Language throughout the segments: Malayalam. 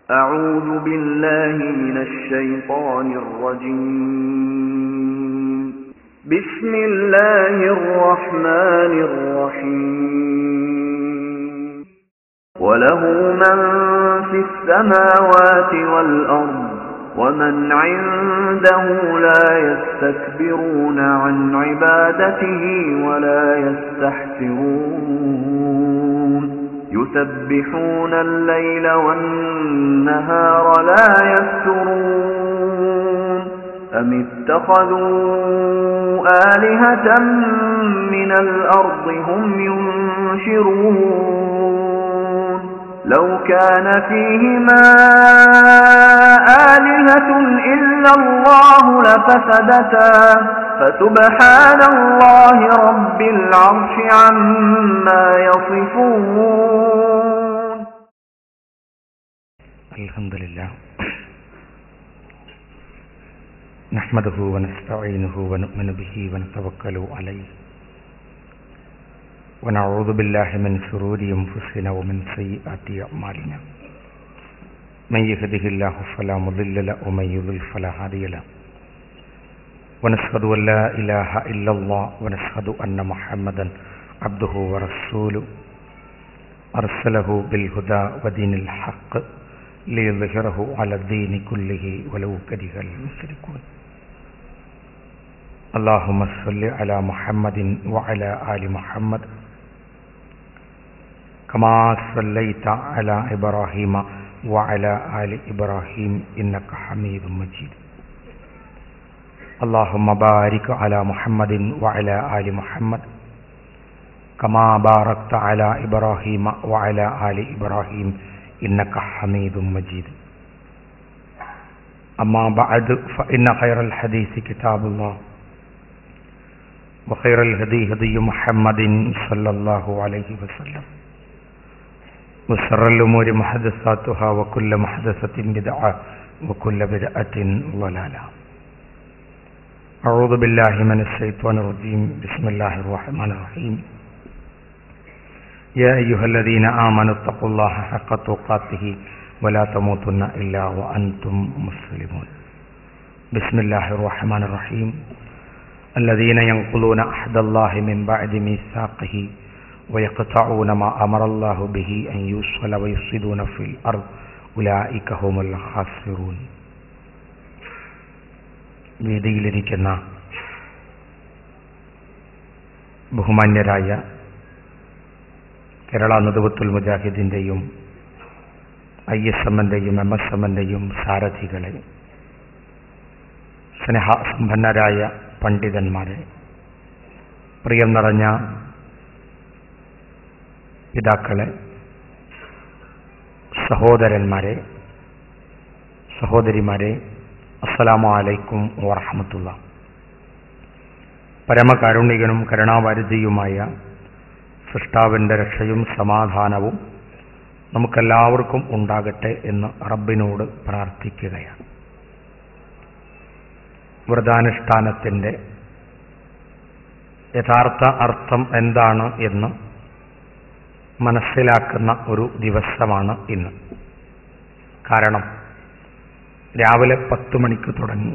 أعوذ بالله من الشيطان الرجيم بسم الله الرحمن الرحيم وله من في السماوات والأرض ومن عنده لا يستكبرون عن عبادته ولا يستحسرون يسبحون الليل والنهار لا يفترون أم اتخذوا آلهة من الأرض هم ينشرون لو كان فيهما آلهة إلا الله لفسدتا فسبحان الله رب العرش عما يصفون الحمد لله نحمده ونستعينه ونؤمن به ونتوكل عليه ونعوذ بالله من شرور أنفسنا ومن سيئات أعمالنا من يهده الله فلا مضل له ومن يضلل فلا هادي له ونشهد أن لا إله إلا الله ونشهد أن محمدا عبده ورسوله أرسله بالهدى ودين الحق ليظهره على الدين كله ولو كره المشركون اللهم صل على محمد وعلى آل محمد كما صليت على إبراهيم وعلى آل إبراهيم إنك حميد مجيد اللهم بارك على محمد وعلى آل محمد كما باركت على إبراهيم وعلى آل إبراهيم إنك حميد مجيد أما بعد فإن خير الحديث كتاب الله وخير الهدي هدي محمد صلى الله عليه وسلم وشر الأمور محدثاتها وكل محدثة بدعة وكل بدعة ضلالة أعوذ بالله من الشيطان الرجيم بسم الله الرحمن الرحيم يا أيها الذين آمنوا اتقوا الله حق تقاته ولا تموتن إلا وأنتم مسلمون بسم الله الرحمن الرحيم الذين ينقضون عهد الله من بعد ميثاقه ويقطعون ما أمر الله به أن يوصل ويفسدون في الأرض أولئك هم الخاسرون വേദിയിലിരിക്കുന്ന ബഹുമാന്യരായ കേരള നദുവത്തുൽ മുജാഹിദിൻ്റെയും ഐ എസ് എമ്മിൻ്റെയും എം എസ് എമ്മിൻ്റെയും സാരഥികളെ സ്നേഹസമ്പന്നരായ പണ്ഡിതന്മാരെ പ്രിയം നിറഞ്ഞ പിതാക്കളെ സഹോദരന്മാരെ സഹോദരിമാരെ അസ്സലാമു അലൈക്കും വറഹമത്തുള്ള പരമകാരുണികനും കരുണാവാരിധിയുമായ സൃഷ്ടാവിൻ്റെ രക്ഷയും സമാധാനവും നമുക്കെല്ലാവർക്കും ഉണ്ടാകട്ടെ എന്ന് റബ്ബിനോട് പ്രാർത്ഥിക്കുകയാണ് വ്രതാനുഷ്ഠാനത്തിൻ്റെ യഥാർത്ഥ അർത്ഥം എന്താണ് എന്ന് മനസ്സിലാക്കുന്ന ഒരു ദിവസമാണ് ഇന്ന് കാരണം രാവിലെ പത്ത് മണിക്ക് തുടങ്ങി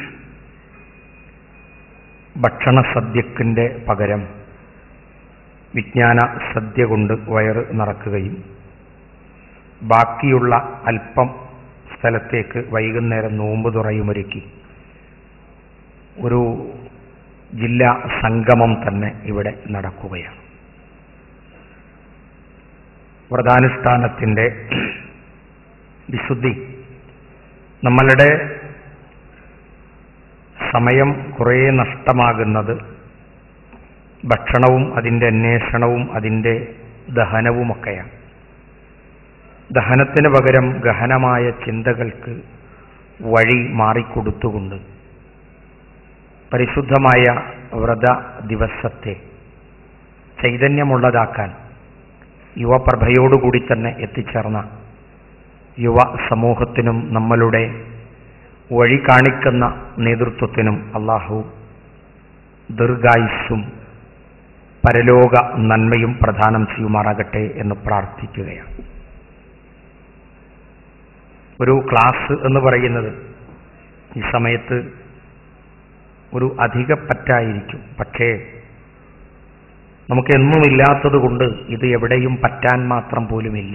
ഭക്ഷണ സദ്യക്കിൻ്റെ പകരം വിജ്ഞാന സദ്യ കൊണ്ട് വയറ് നിറക്കുകയും ബാക്കിയുള്ള അല്പം സ്ഥലത്തേക്ക് വൈകുന്നേരം നോമ്പ് തുറയുമൊരുക്കി ഒരു ജില്ലാ സംഗമം തന്നെ ഇവിടെ നടക്കുകയാണ് വ്രതാനുഷ്ഠാനത്തിൻ്റെ വിശുദ്ധി നമ്മളുടെ സമയം കുറേ നഷ്ടമാകുന്നത് ഭക്ഷണവും അതിൻ്റെ അന്വേഷണവും അതിൻ്റെ ദഹനവുമൊക്കെയാണ് ദഹനത്തിന് പകരം ഗഹനമായ ചിന്തകൾക്ക് വഴി മാറിക്കൊടുത്തുകൊണ്ട് പരിശുദ്ധമായ വ്രത ദിവസത്തെ ചൈതന്യമുള്ളതാക്കാൻ യുവപ്രഭയോടുകൂടി തന്നെ എത്തിച്ചേർന്ന യുവ സമൂഹത്തിനും നമ്മളുടെ വഴി കാണിക്കുന്ന നേതൃത്വത്തിനും അള്ളാഹു ദീർഘായുസ്സും പരലോക നന്മയും പ്രദാനം ചെയ്യുമാറാകട്ടെ എന്ന് പ്രാർത്ഥിക്കുകയാണ് ഒരു ക്ലാസ് എന്ന് പറയുന്നത് ഈ സമയത്ത് ഒരു അധിക പറ്റായിരിക്കും പക്ഷേ നമുക്ക് എന്നുമില്ലാത്തത് കൊണ്ട് ഇത് എവിടെയും പറ്റാൻ മാത്രം പോലുമില്ല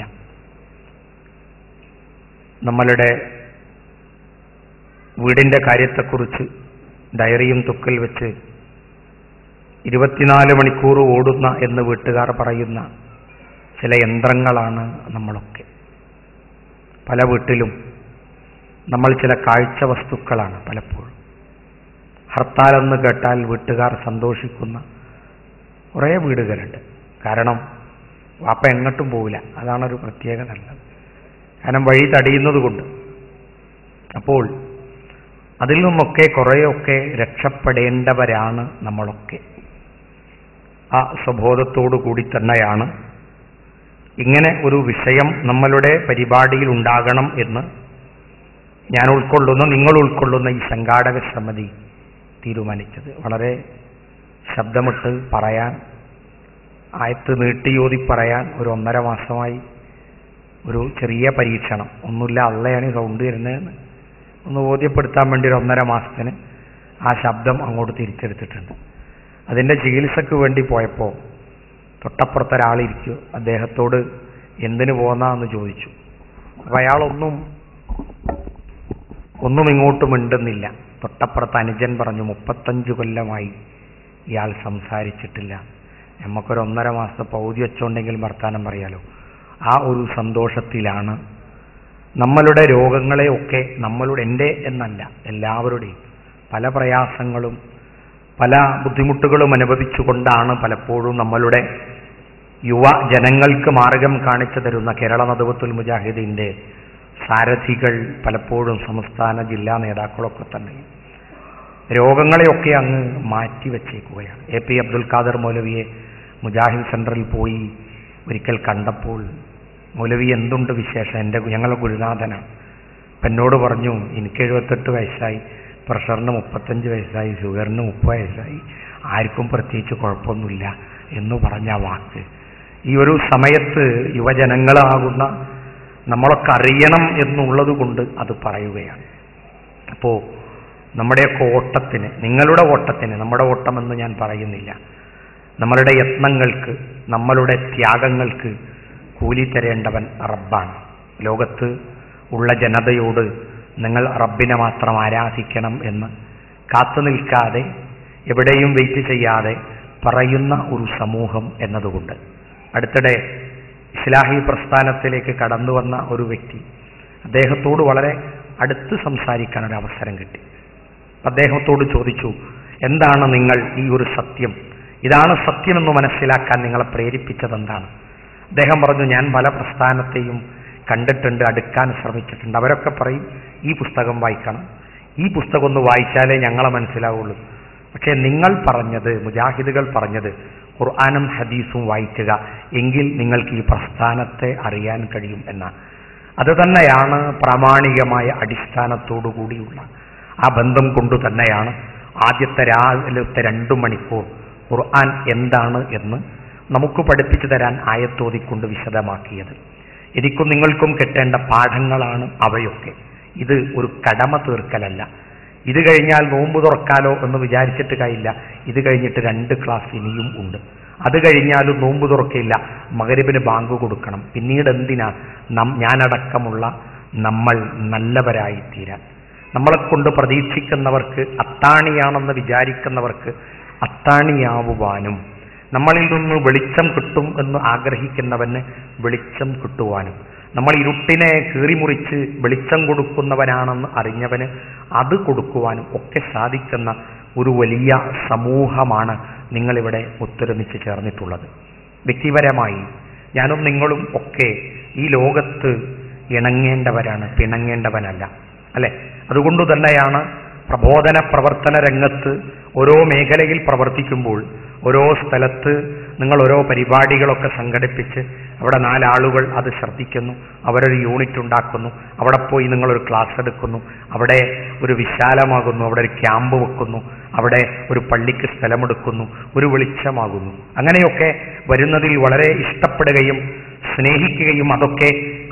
നമ്മളുടെ വീടിൻ്റെ കാര്യത്തെക്കുറിച്ച് ഡയറിയും തുക്കൽ വെച്ച് ഇരുപത്തിനാല് മണിക്കൂർ ഓടുന്ന എന്ന് വീട്ടുകാർ പറയുന്ന ചില യന്ത്രങ്ങളാണ് നമ്മളൊക്കെ പല വീട്ടിലും നമ്മൾ ചില കാഴ്ച വസ്തുക്കളാണ് പലപ്പോഴും ഹർത്താലെന്ന് കേട്ടാൽ വീട്ടുകാർ സന്തോഷിക്കുന്ന കുറേ വീടുകളുണ്ട് കാരണം വാപ്പ എങ്ങോട്ടും പോവില്ല അതാണ് ഒരു പ്രത്യേകത ഉള്ളത് കാരണം വഴി തടയുന്നത് കൊണ്ട് അപ്പോൾ അതിൽ നിന്നൊക്കെ കുറേയൊക്കെ രക്ഷപ്പെടേണ്ടവരാണ് നമ്മളൊക്കെ ആ സ്വബോധത്തോടു കൂടി തന്നെയാണ് ഇങ്ങനെ ഒരു വിഷയം നമ്മളുടെ പരിപാടിയിൽ ഉണ്ടാകണം എന്ന് ഞാൻ ഉൾക്കൊള്ളുന്ന നിങ്ങൾ ഉൾക്കൊള്ളുന്ന ഈ സംഘാടക സമിതി തീരുമാനിച്ചത് വളരെ ശബ്ദമിട്ട് പറയാൻ ആയത്ത് നീട്ടിയോതി പറയാൻ ഒരു ഒന്നര മാസമായി ഒരു ചെറിയ പരീക്ഷണം ഒന്നുമില്ല അള്ളയാണ് ഈ സൗണ്ട് വരുന്നതെന്ന് ഒന്ന് ബോധ്യപ്പെടുത്താൻ വേണ്ടി ഒരു ഒന്നര മാസത്തിന് ആ ശബ്ദം അങ്ങോട്ട് തിരിച്ചെടുത്തിട്ടുണ്ട് അതിൻ്റെ ചികിത്സക്ക് വേണ്ടി പോയപ്പോൾ തൊട്ടപ്പുറത്ത് ഒരാളിരിക്കും അദ്ദേഹത്തോട് എന്തിനു പോന്നാന്ന് ചോദിച്ചു അപ്പം അയാളൊന്നും ഒന്നും ഇങ്ങോട്ട് മിണ്ടുന്നില്ല തൊട്ടപ്പുറത്ത് അനുജൻ പറഞ്ഞു മുപ്പത്തഞ്ച് കൊല്ലമായി ഇയാൾ സംസാരിച്ചിട്ടില്ല നമുക്കൊരു ഒന്നര മാസത്തെ പൗതി വെച്ചോണ്ടെങ്കിൽ വർത്താനം പറയാലോ ആ ഒരു സന്തോഷത്തിലാണ് നമ്മളുടെ രോഗങ്ങളെയൊക്കെ നമ്മളുടെ എൻ്റെ എന്നല്ല എല്ലാവരുടെയും പല പ്രയാസങ്ങളും പല ബുദ്ധിമുട്ടുകളും അനുഭവിച്ചുകൊണ്ടാണ് പലപ്പോഴും നമ്മളുടെ യുവ ജനങ്ങൾക്ക് മാർഗം കാണിച്ചു തരുന്ന കേരള നദവത്തുൽ മുജാഹിദിൻ്റെ സാരഥികൾ പലപ്പോഴും സംസ്ഥാന ജില്ലാ നേതാക്കളൊക്കെ തന്നെ രോഗങ്ങളെയൊക്കെ അങ്ങ് മാറ്റി വച്ചേക്കുകയാണ് എ പി അബ്ദുൽ ഖാദർ മൗലവിയെ മുജാഹിദ് സെൻറ്ററിൽ പോയി ഒരിക്കൽ കണ്ടപ്പോൾ മൗലവി എന്തുണ്ട് വിശേഷം എൻ്റെ ഞങ്ങളുടെ ഗുരുനാഥനാണ് അപ്പം എന്നോട് പറഞ്ഞു എനിക്ക് എഴുപത്തെട്ട് വയസ്സായി പ്രഷറിന് മുപ്പത്തഞ്ച് വയസ്സായി ഷുഗറിന് മുപ്പത് വയസ്സായി ആർക്കും പ്രത്യേകിച്ച് കുഴപ്പമൊന്നുമില്ല എന്ന് പറഞ്ഞ വാക്ക് ഈ ഒരു സമയത്ത് യുവജനങ്ങളാകുന്ന നമ്മളൊക്കെ അറിയണം എന്നുള്ളത് കൊണ്ട് അത് പറയുകയാണ് അപ്പോൾ നമ്മുടെയൊക്കെ ഓട്ടത്തിന് നിങ്ങളുടെ ഓട്ടത്തിന് നമ്മുടെ ഓട്ടമെന്ന് ഞാൻ പറയുന്നില്ല നമ്മളുടെ യത്നങ്ങൾക്ക് നമ്മളുടെ ത്യാഗങ്ങൾക്ക് കൂലി തരേണ്ടവൻ റബ്ബാണ് ലോകത്ത് ഉള്ള ജനതയോട് നിങ്ങൾ റബ്ബിനെ മാത്രം ആരാധിക്കണം എന്ന് കാത്തു നിൽക്കാതെ എവിടെയും വെയിറ്റ് ചെയ്യാതെ പറയുന്ന ഒരു സമൂഹം എന്നതുകൊണ്ട് അടുത്തിടെ ഇസ്ലാഹി പ്രസ്ഥാനത്തിലേക്ക് കടന്നു വന്ന ഒരു വ്യക്തി അദ്ദേഹത്തോട് വളരെ അടുത്ത് സംസാരിക്കാൻ ഒരു അവസരം കിട്ടി അദ്ദേഹത്തോട് ചോദിച്ചു എന്താണ് നിങ്ങൾ ഈ ഒരു സത്യം ഇതാണ് സത്യമെന്ന് മനസ്സിലാക്കാൻ നിങ്ങളെ പ്രേരിപ്പിച്ചത് എന്താണ് അദ്ദേഹം പറഞ്ഞു ഞാൻ പല പ്രസ്ഥാനത്തെയും കണ്ടിട്ടുണ്ട് അടുക്കാൻ ശ്രമിച്ചിട്ടുണ്ട് അവരൊക്കെ പറയും ഈ പുസ്തകം വായിക്കണം ഈ പുസ്തകം ഒന്ന് വായിച്ചാലേ ഞങ്ങളെ മനസ്സിലാവുള്ളൂ പക്ഷേ നിങ്ങൾ പറഞ്ഞത് മുജാഹിദുകൾ പറഞ്ഞത് ഖുർആാനും ഹദീസും വായിക്കുക എങ്കിൽ നിങ്ങൾക്ക് ഈ പ്രസ്ഥാനത്തെ അറിയാൻ കഴിയും എന്നാണ് അത് തന്നെയാണ് പ്രാമാണികമായ അടിസ്ഥാനത്തോടു കൂടിയുള്ള ആ ബന്ധം കൊണ്ടു തന്നെയാണ് ആദ്യത്തെ രാവിലത്തെ രണ്ടു മണിക്കൂർ ഖുർആൻ എന്താണ് എന്ന് നമുക്ക് പഠിപ്പിച്ചു തരാൻ ആയത്തോതിക്കൊണ്ട് വിശദമാക്കിയത് എനിക്കും നിങ്ങൾക്കും കിട്ടേണ്ട പാഠങ്ങളാണ് അവയൊക്കെ ഇത് ഒരു കടമ തീർക്കലല്ല ഇത് കഴിഞ്ഞാൽ നോമ്പ് തുറക്കാലോ എന്ന് വിചാരിച്ചിട്ട് കഴിയില്ല ഇത് കഴിഞ്ഞിട്ട് രണ്ട് ക്ലാസ് ഇനിയും ഉണ്ട് അത് കഴിഞ്ഞാലും നോമ്പ് തുറക്കില്ല മകരിബിന് ബാങ്ക് കൊടുക്കണം പിന്നീട് എന്തിനാ നം ഞാനടക്കമുള്ള നമ്മൾ നല്ലവരായി തീരാൻ നമ്മളെ കൊണ്ട് പ്രതീക്ഷിക്കുന്നവർക്ക് അത്താണിയാണെന്ന് വിചാരിക്കുന്നവർക്ക് അത്താണിയാവുവാനും നമ്മളിൽ നിന്ന് വെളിച്ചം കിട്ടും എന്ന് ആഗ്രഹിക്കുന്നവന് വെളിച്ചം കിട്ടുവാനും നമ്മൾ ഇരുട്ടിനെ കീറിമുറിച്ച് വെളിച്ചം കൊടുക്കുന്നവനാണെന്ന് അറിഞ്ഞവന് അത് കൊടുക്കുവാനും ഒക്കെ സാധിക്കുന്ന ഒരു വലിയ സമൂഹമാണ് നിങ്ങളിവിടെ ഒത്തൊരുമിച്ച് ചേർന്നിട്ടുള്ളത് വ്യക്തിപരമായി ഞാനും നിങ്ങളും ഒക്കെ ഈ ലോകത്ത് ഇണങ്ങേണ്ടവരാണ് പിണങ്ങേണ്ടവനല്ല അല്ലെ അതുകൊണ്ട് തന്നെയാണ് പ്രബോധന പ്രവർത്തന രംഗത്ത് ഓരോ മേഖലയിൽ പ്രവർത്തിക്കുമ്പോൾ ഓരോ സ്ഥലത്ത് നിങ്ങൾ ഓരോ പരിപാടികളൊക്കെ സംഘടിപ്പിച്ച് അവിടെ നാലാളുകൾ അത് ശ്രദ്ധിക്കുന്നു അവരൊരു യൂണിറ്റ് ഉണ്ടാക്കുന്നു അവിടെ പോയി നിങ്ങളൊരു ക്ലാസ് എടുക്കുന്നു അവിടെ ഒരു വിശാലമാകുന്നു അവിടെ ഒരു ക്യാമ്പ് വെക്കുന്നു അവിടെ ഒരു പള്ളിക്ക് സ്ഥലമെടുക്കുന്നു ഒരു വെളിച്ചമാകുന്നു അങ്ങനെയൊക്കെ വരുന്നതിൽ വളരെ ഇഷ്ടപ്പെടുകയും സ്നേഹിക്കുകയും അതൊക്കെ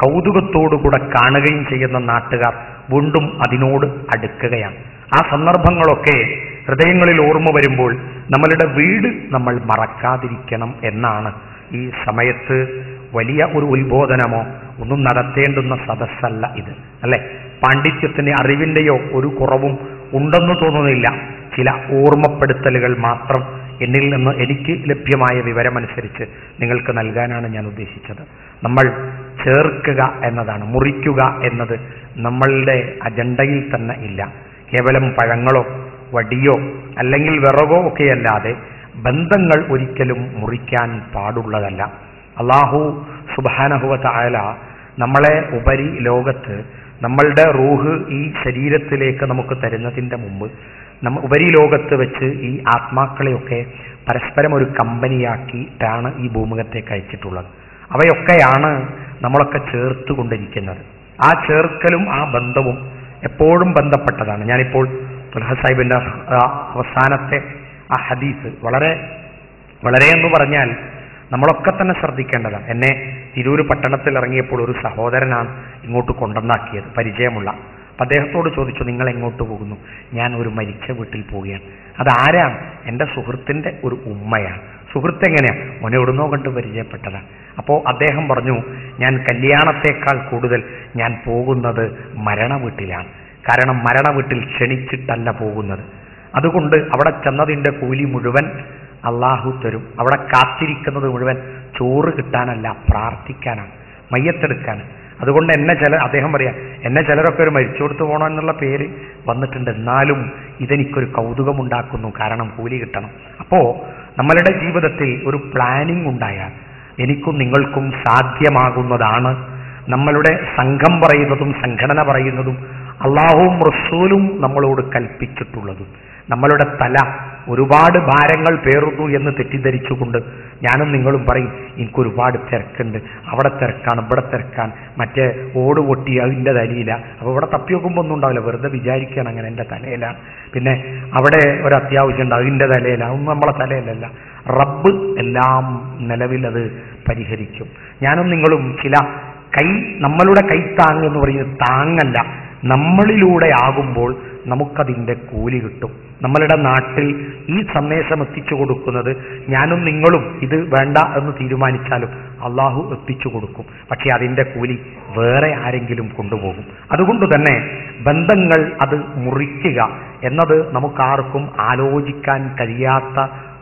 കൗതുകത്തോടുകൂടെ കാണുകയും ചെയ്യുന്ന നാട്ടുകാർ വീണ്ടും അതിനോട് അടുക്കുകയാണ് ആ സന്ദർഭങ്ങളൊക്കെ ഹൃദയങ്ങളിൽ ഓർമ്മ വരുമ്പോൾ നമ്മളുടെ വീട് നമ്മൾ മറക്കാതിരിക്കണം എന്നാണ് ഈ സമയത്ത് വലിയ ഒരു ഉത്ബോധനമോ ഒന്നും നടത്തേണ്ടുന്ന സദസ്സല്ല ഇത് അല്ലെ പാണ്ഡിത്യത്തിന് അറിവിന്റെയോ ഒരു കുറവും ഉണ്ടെന്ന് തോന്നുന്നില്ല ചില ഓർമ്മപ്പെടുത്തലുകൾ മാത്രം എന്നിൽ നിന്ന് എനിക്ക് ലഭ്യമായ വിവരമനുസരിച്ച് നിങ്ങൾക്ക് നൽകാനാണ് ഞാൻ ഉദ്ദേശിച്ചത് നമ്മൾ ചേർക്കുക എന്നതാണ് മുറിക്കുക എന്നത് നമ്മളുടെ അജണ്ടയിൽ തന്നെ ഇല്ല കേവലം പഴങ്ങളോ വടിയോ അല്ലെങ്കിൽ വിറകോ ഒക്കെയല്ലാതെ ബന്ധങ്ങൾ ഒരിക്കലും മുറിക്കാൻ പാടുള്ളതല്ല അള്ളാഹു സുബാനഹുവ തായാല നമ്മളെ ഉപരി ലോകത്ത് നമ്മളുടെ റൂഹ് ഈ ശരീരത്തിലേക്ക് നമുക്ക് തരുന്നതിൻ്റെ മുമ്പ് നമ്മ ഉപരി ലോകത്ത് വെച്ച് ഈ ആത്മാക്കളെയൊക്കെ പരസ്പരം ഒരു കമ്പനിയാക്കിയിട്ടാണ് ഈ ഭൂമുഖത്തേക്ക് അയച്ചിട്ടുള്ളത് അവയൊക്കെയാണ് നമ്മളൊക്കെ ചേർത്ത് കൊണ്ടിരിക്കുന്നത് ആ ചേർക്കലും ആ ബന്ധവും എപ്പോഴും ബന്ധപ്പെട്ടതാണ് ഞാനിപ്പോൾ തുൽഹ സാഹിബിന്റെ ആ അവസാനത്തെ ആ ഹദീസ് വളരെ വളരെ എന്ന് പറഞ്ഞാൽ നമ്മളൊക്കെ തന്നെ ശ്രദ്ധിക്കേണ്ടതാണ് എന്നെ തിരൂര് പട്ടണത്തിൽ ഇറങ്ങിയപ്പോൾ ഒരു സഹോദരനാണ് ഇങ്ങോട്ട് കൊണ്ടുവന്നാക്കിയത് പരിചയമുള്ള അപ്പൊ അദ്ദേഹത്തോട് ചോദിച്ചു നിങ്ങൾ എങ്ങോട്ട് പോകുന്നു ഞാൻ ഒരു മരിച്ച വീട്ടിൽ പോവുകയാണ് അതാരാണ് എൻ്റെ സുഹൃത്തിന്റെ ഒരു ഉമ്മയാണ് സുഹൃത്ത് എങ്ങനെയാ മോനെ എവിടുന്നോ കണ്ട് പരിചയപ്പെട്ടതാണ് അപ്പോൾ അദ്ദേഹം പറഞ്ഞു ഞാൻ കല്യാണത്തെക്കാൾ കൂടുതൽ ഞാൻ പോകുന്നത് മരണ വീട്ടിലാണ് കാരണം മരണ വീട്ടിൽ ക്ഷണിച്ചിട്ടല്ല പോകുന്നത് അതുകൊണ്ട് അവിടെ ചെന്നതിൻ്റെ കൂലി മുഴുവൻ അള്ളാഹു തരും അവിടെ കാത്തിരിക്കുന്നത് മുഴുവൻ ചോറ് കിട്ടാനല്ല പ്രാർത്ഥിക്കാനാണ് മയ്യത്തെടുക്കാനാണ് അതുകൊണ്ട് എന്നെ ചില അദ്ദേഹം പറയാം എന്നെ ചിലരൊക്കെ ഒരു മരിച്ചു കൊടുത്തു പോകണം എന്നുള്ള പേര് വന്നിട്ടുണ്ട് എന്നാലും ഇതെനിക്കൊരു കൗതുകമുണ്ടാക്കുന്നു കാരണം കൂലി കിട്ടണം അപ്പോൾ നമ്മളുടെ ജീവിതത്തിൽ ഒരു പ്ലാനിംഗ് ഉണ്ടായാൽ എനിക്കും നിങ്ങൾക്കും സാധ്യമാകുന്നതാണ് നമ്മളുടെ സംഘം പറയുന്നതും സംഘടന പറയുന്നതും അള്ളാഹുവും റസൂലും നമ്മളോട് കൽപ്പിച്ചിട്ടുള്ളതും നമ്മളുടെ തല ഒരുപാട് ഭാരങ്ങൾ പേറുന്നു എന്ന് തെറ്റിദ്ധരിച്ചുകൊണ്ട് ഞാനും നിങ്ങളും പറയും എനിക്ക് ഒരുപാട് തിരക്കുണ്ട് അവിടെ തിരക്കാണ് ഇവിടെ തിരക്കാണ് മറ്റേ ഓട് പൊട്ടി അതിൻ്റെ തലയില അപ്പോൾ ഇവിടെ തപ്പി നോക്കുമ്പോൾ ഒന്നും ഉണ്ടാവില്ല വെറുതെ വിചാരിക്കുകയാണ് അങ്ങനെ എൻ്റെ തലയില പിന്നെ അവിടെ ഒരു അത്യാവശ്യം ഉണ്ട് അതിൻ്റെ തലയില ഒന്നും നമ്മളെ തലയിലല്ല റബ്ബ് എല്ലാം നിലവിൽ അത് പരിഹരിക്കും ഞാനും നിങ്ങളും ചില കൈ നമ്മളുടെ കൈത്താങ് എന്ന് പറയുന്നത് താങ്ങല്ല നമ്മളിലൂടെ ആകുമ്പോൾ നമുക്കതിൻ്റെ കൂലി കിട്ടും നമ്മളുടെ നാട്ടിൽ ഈ സന്ദേശം എത്തിച്ചു കൊടുക്കുന്നത് ഞാനും നിങ്ങളും ഇത് വേണ്ട എന്ന് തീരുമാനിച്ചാലും അള്ളാഹു എത്തിച്ചു കൊടുക്കും പക്ഷെ അതിൻ്റെ കൂലി വേറെ ആരെങ്കിലും കൊണ്ടുപോകും അതുകൊണ്ട് തന്നെ ബന്ധങ്ങൾ അത് മുറിക്കുക എന്നത് നമുക്കാർക്കും ആലോചിക്കാൻ കഴിയാത്ത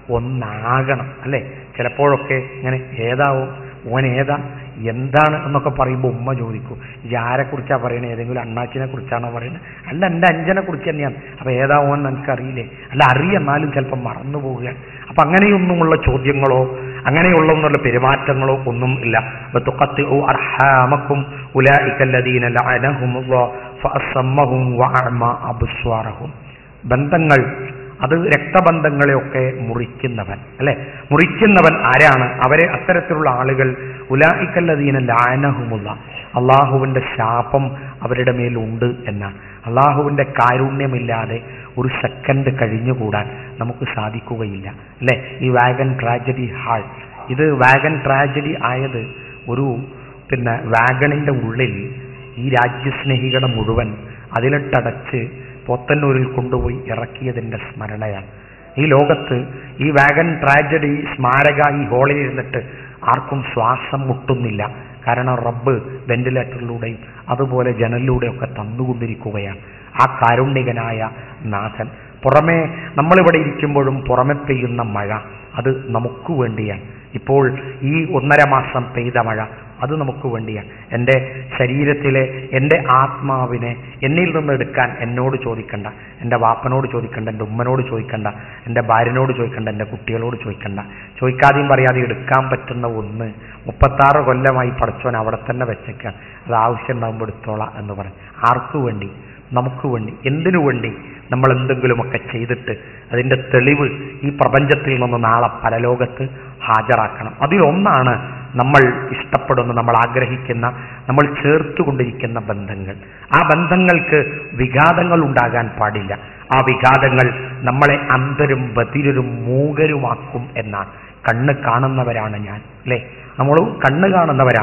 ഒന്നാകണം അല്ലേ ചിലപ്പോഴൊക്കെ ഇങ്ങനെ ഏതാവും ഓൻ ഏതാ എന്താണ് എന്നൊക്കെ പറയുമ്പോൾ ഉമ്മ ചോദിക്കും ഈ ആരെ കുറിച്ചാ പറയണത് ഏതെങ്കിലും അണ്ണാച്ചിനെ കുറിച്ചാണോ പറയുന്നത് അല്ല എൻ്റെ അഞ്ചനെ കുറിച്ച് തന്നെയാണ് അപ്പൊ ഏതാ ഓൻ എനിക്കറിയില്ലേ അല്ല അറിയെന്നാലും ചിലപ്പോൾ മറന്നു പോവുകയാണ് അപ്പൊ അങ്ങനെയൊന്നുമുള്ള ചോദ്യങ്ങളോ അങ്ങനെയുള്ളൊന്നുള്ള പെരുമാറ്റങ്ങളോ ഒന്നും ഇല്ല وتقطعوا أرحامكم أولئك الذين لعنهم الله فأصمهم وأعمى أبصارهم ബന്ധങ്ങൾ അത് രക്തബന്ധങ്ങളെയൊക്കെ മുറിക്കുന്നവൻ അല്ലെ മുറിക്കുന്നവൻ ആരാണ് അവരെ അത്തരത്തിലുള്ള ആളുകൾ ഉലായിക്കല്ലതീന ലാനഹുമുള്ള അള്ളാഹുവിന്റെ ശാപം അവരുടെ മേലുണ്ട് എന്നാണ് അള്ളാഹുവിന്റെ കാരുണ്യമില്ലാതെ ഒരു സെക്കൻഡ് കഴിഞ്ഞുകൂടാൻ നമുക്ക് സാധിക്കുകയില്ല അല്ലെ ഈ വാഗൻ ട്രാജഡി ഹാൾ ഇത് വാഗൻ ട്രാജഡി ആയത് ഒരു പിന്നെ വാഗണിന്റെ ഉള്ളിൽ ഈ രാജ്യസ്നേഹികളെ മുഴുവൻ അതിലിട്ടടച്ച് പോത്തന്നൂരിൽ കൊണ്ടുപോയി ഇറക്കിയതിൻ്റെ സ്മരണയാണ് ഈ ലോകത്ത് ഈ വാഗൻ ട്രാജഡി സ്മാരക ഈ ഹോളിൽ ഇരുന്നിട്ട് ആർക്കും ശ്വാസം മുട്ടുന്നില്ല കാരണം റബ്ബ് വെന്റിലേറ്ററിലൂടെയും അതുപോലെ ജനലിലൂടെയൊക്കെ തന്നുകൊണ്ടിരിക്കുകയാണ് ആ കാരുണ്യകനായ നാഥൻ പുറമേ നമ്മളിവിടെ ഇരിക്കുമ്പോഴും പുറമെ പെയ്യുന്ന മഴ അത് നമുക്ക് വേണ്ടിയാണ് ഇപ്പോൾ ഈ ഒന്നര മാസം പെയ്ത മഴ അത് നമുക്ക് വേണ്ടിയാണ് എൻ്റെ ശരീരത്തിലെ എൻ്റെ ആത്മാവിനെ എന്നിൽ നിന്ന് എടുക്കാൻ എന്നോട് ചോദിക്കണ്ട എൻ്റെ വാപ്പനോട് ചോദിക്കണ്ട എൻ്റെ ഉമ്മനോട് ചോദിക്കണ്ട എൻ്റെ ഭാര്യനോട് ചോദിക്കണ്ട എൻ്റെ കുട്ടികളോട് ചോദിക്കണ്ട ചോദിക്കാതെയും പറയാതെ എടുക്കാൻ പറ്റുന്ന ഒന്ന് മുപ്പത്താറ് കൊല്ലമായി പഠിച്ചവൻ അവിടെ തന്നെ വെച്ചേക്കാൻ അത് ആവശ്യം ഉണ്ടാകുമ്പോൾ എടുത്തോളാം എന്ന് പറയും ആർക്കു വേണ്ടി നമുക്ക് വേണ്ടി എന്തിനു വേണ്ടി നമ്മൾ എന്തെങ്കിലുമൊക്കെ ചെയ്തിട്ട് അതിൻ്റെ തെളിവ് ഈ പ്രപഞ്ചത്തിൽ നിന്ന് നാളെ പരലോകത്ത് ഹാജരാക്കണം അതിലൊന്നാണ് നമ്മൾ ഇഷ്ടപ്പെടുന്ന നമ്മൾ ആഗ്രഹിക്കുന്ന നമ്മൾ ചേർത്തുകൊണ്ടിരിക്കുന്ന ബന്ധങ്ങൾ ആ ബന്ധങ്ങൾക്ക് വിഘാതങ്ങൾ ഉണ്ടാകാൻ പാടില്ല ആ വിഘാതങ്ങൾ നമ്മളെ അന്ധരും ബധിരരും മൂകരുമാക്കും എന്നാണ് കണ്ണ് കാണുന്നവരാണ് ഞാൻ അല്ലേ നമ്മൾ കണ്ണ് കാണുന്നവരാണ്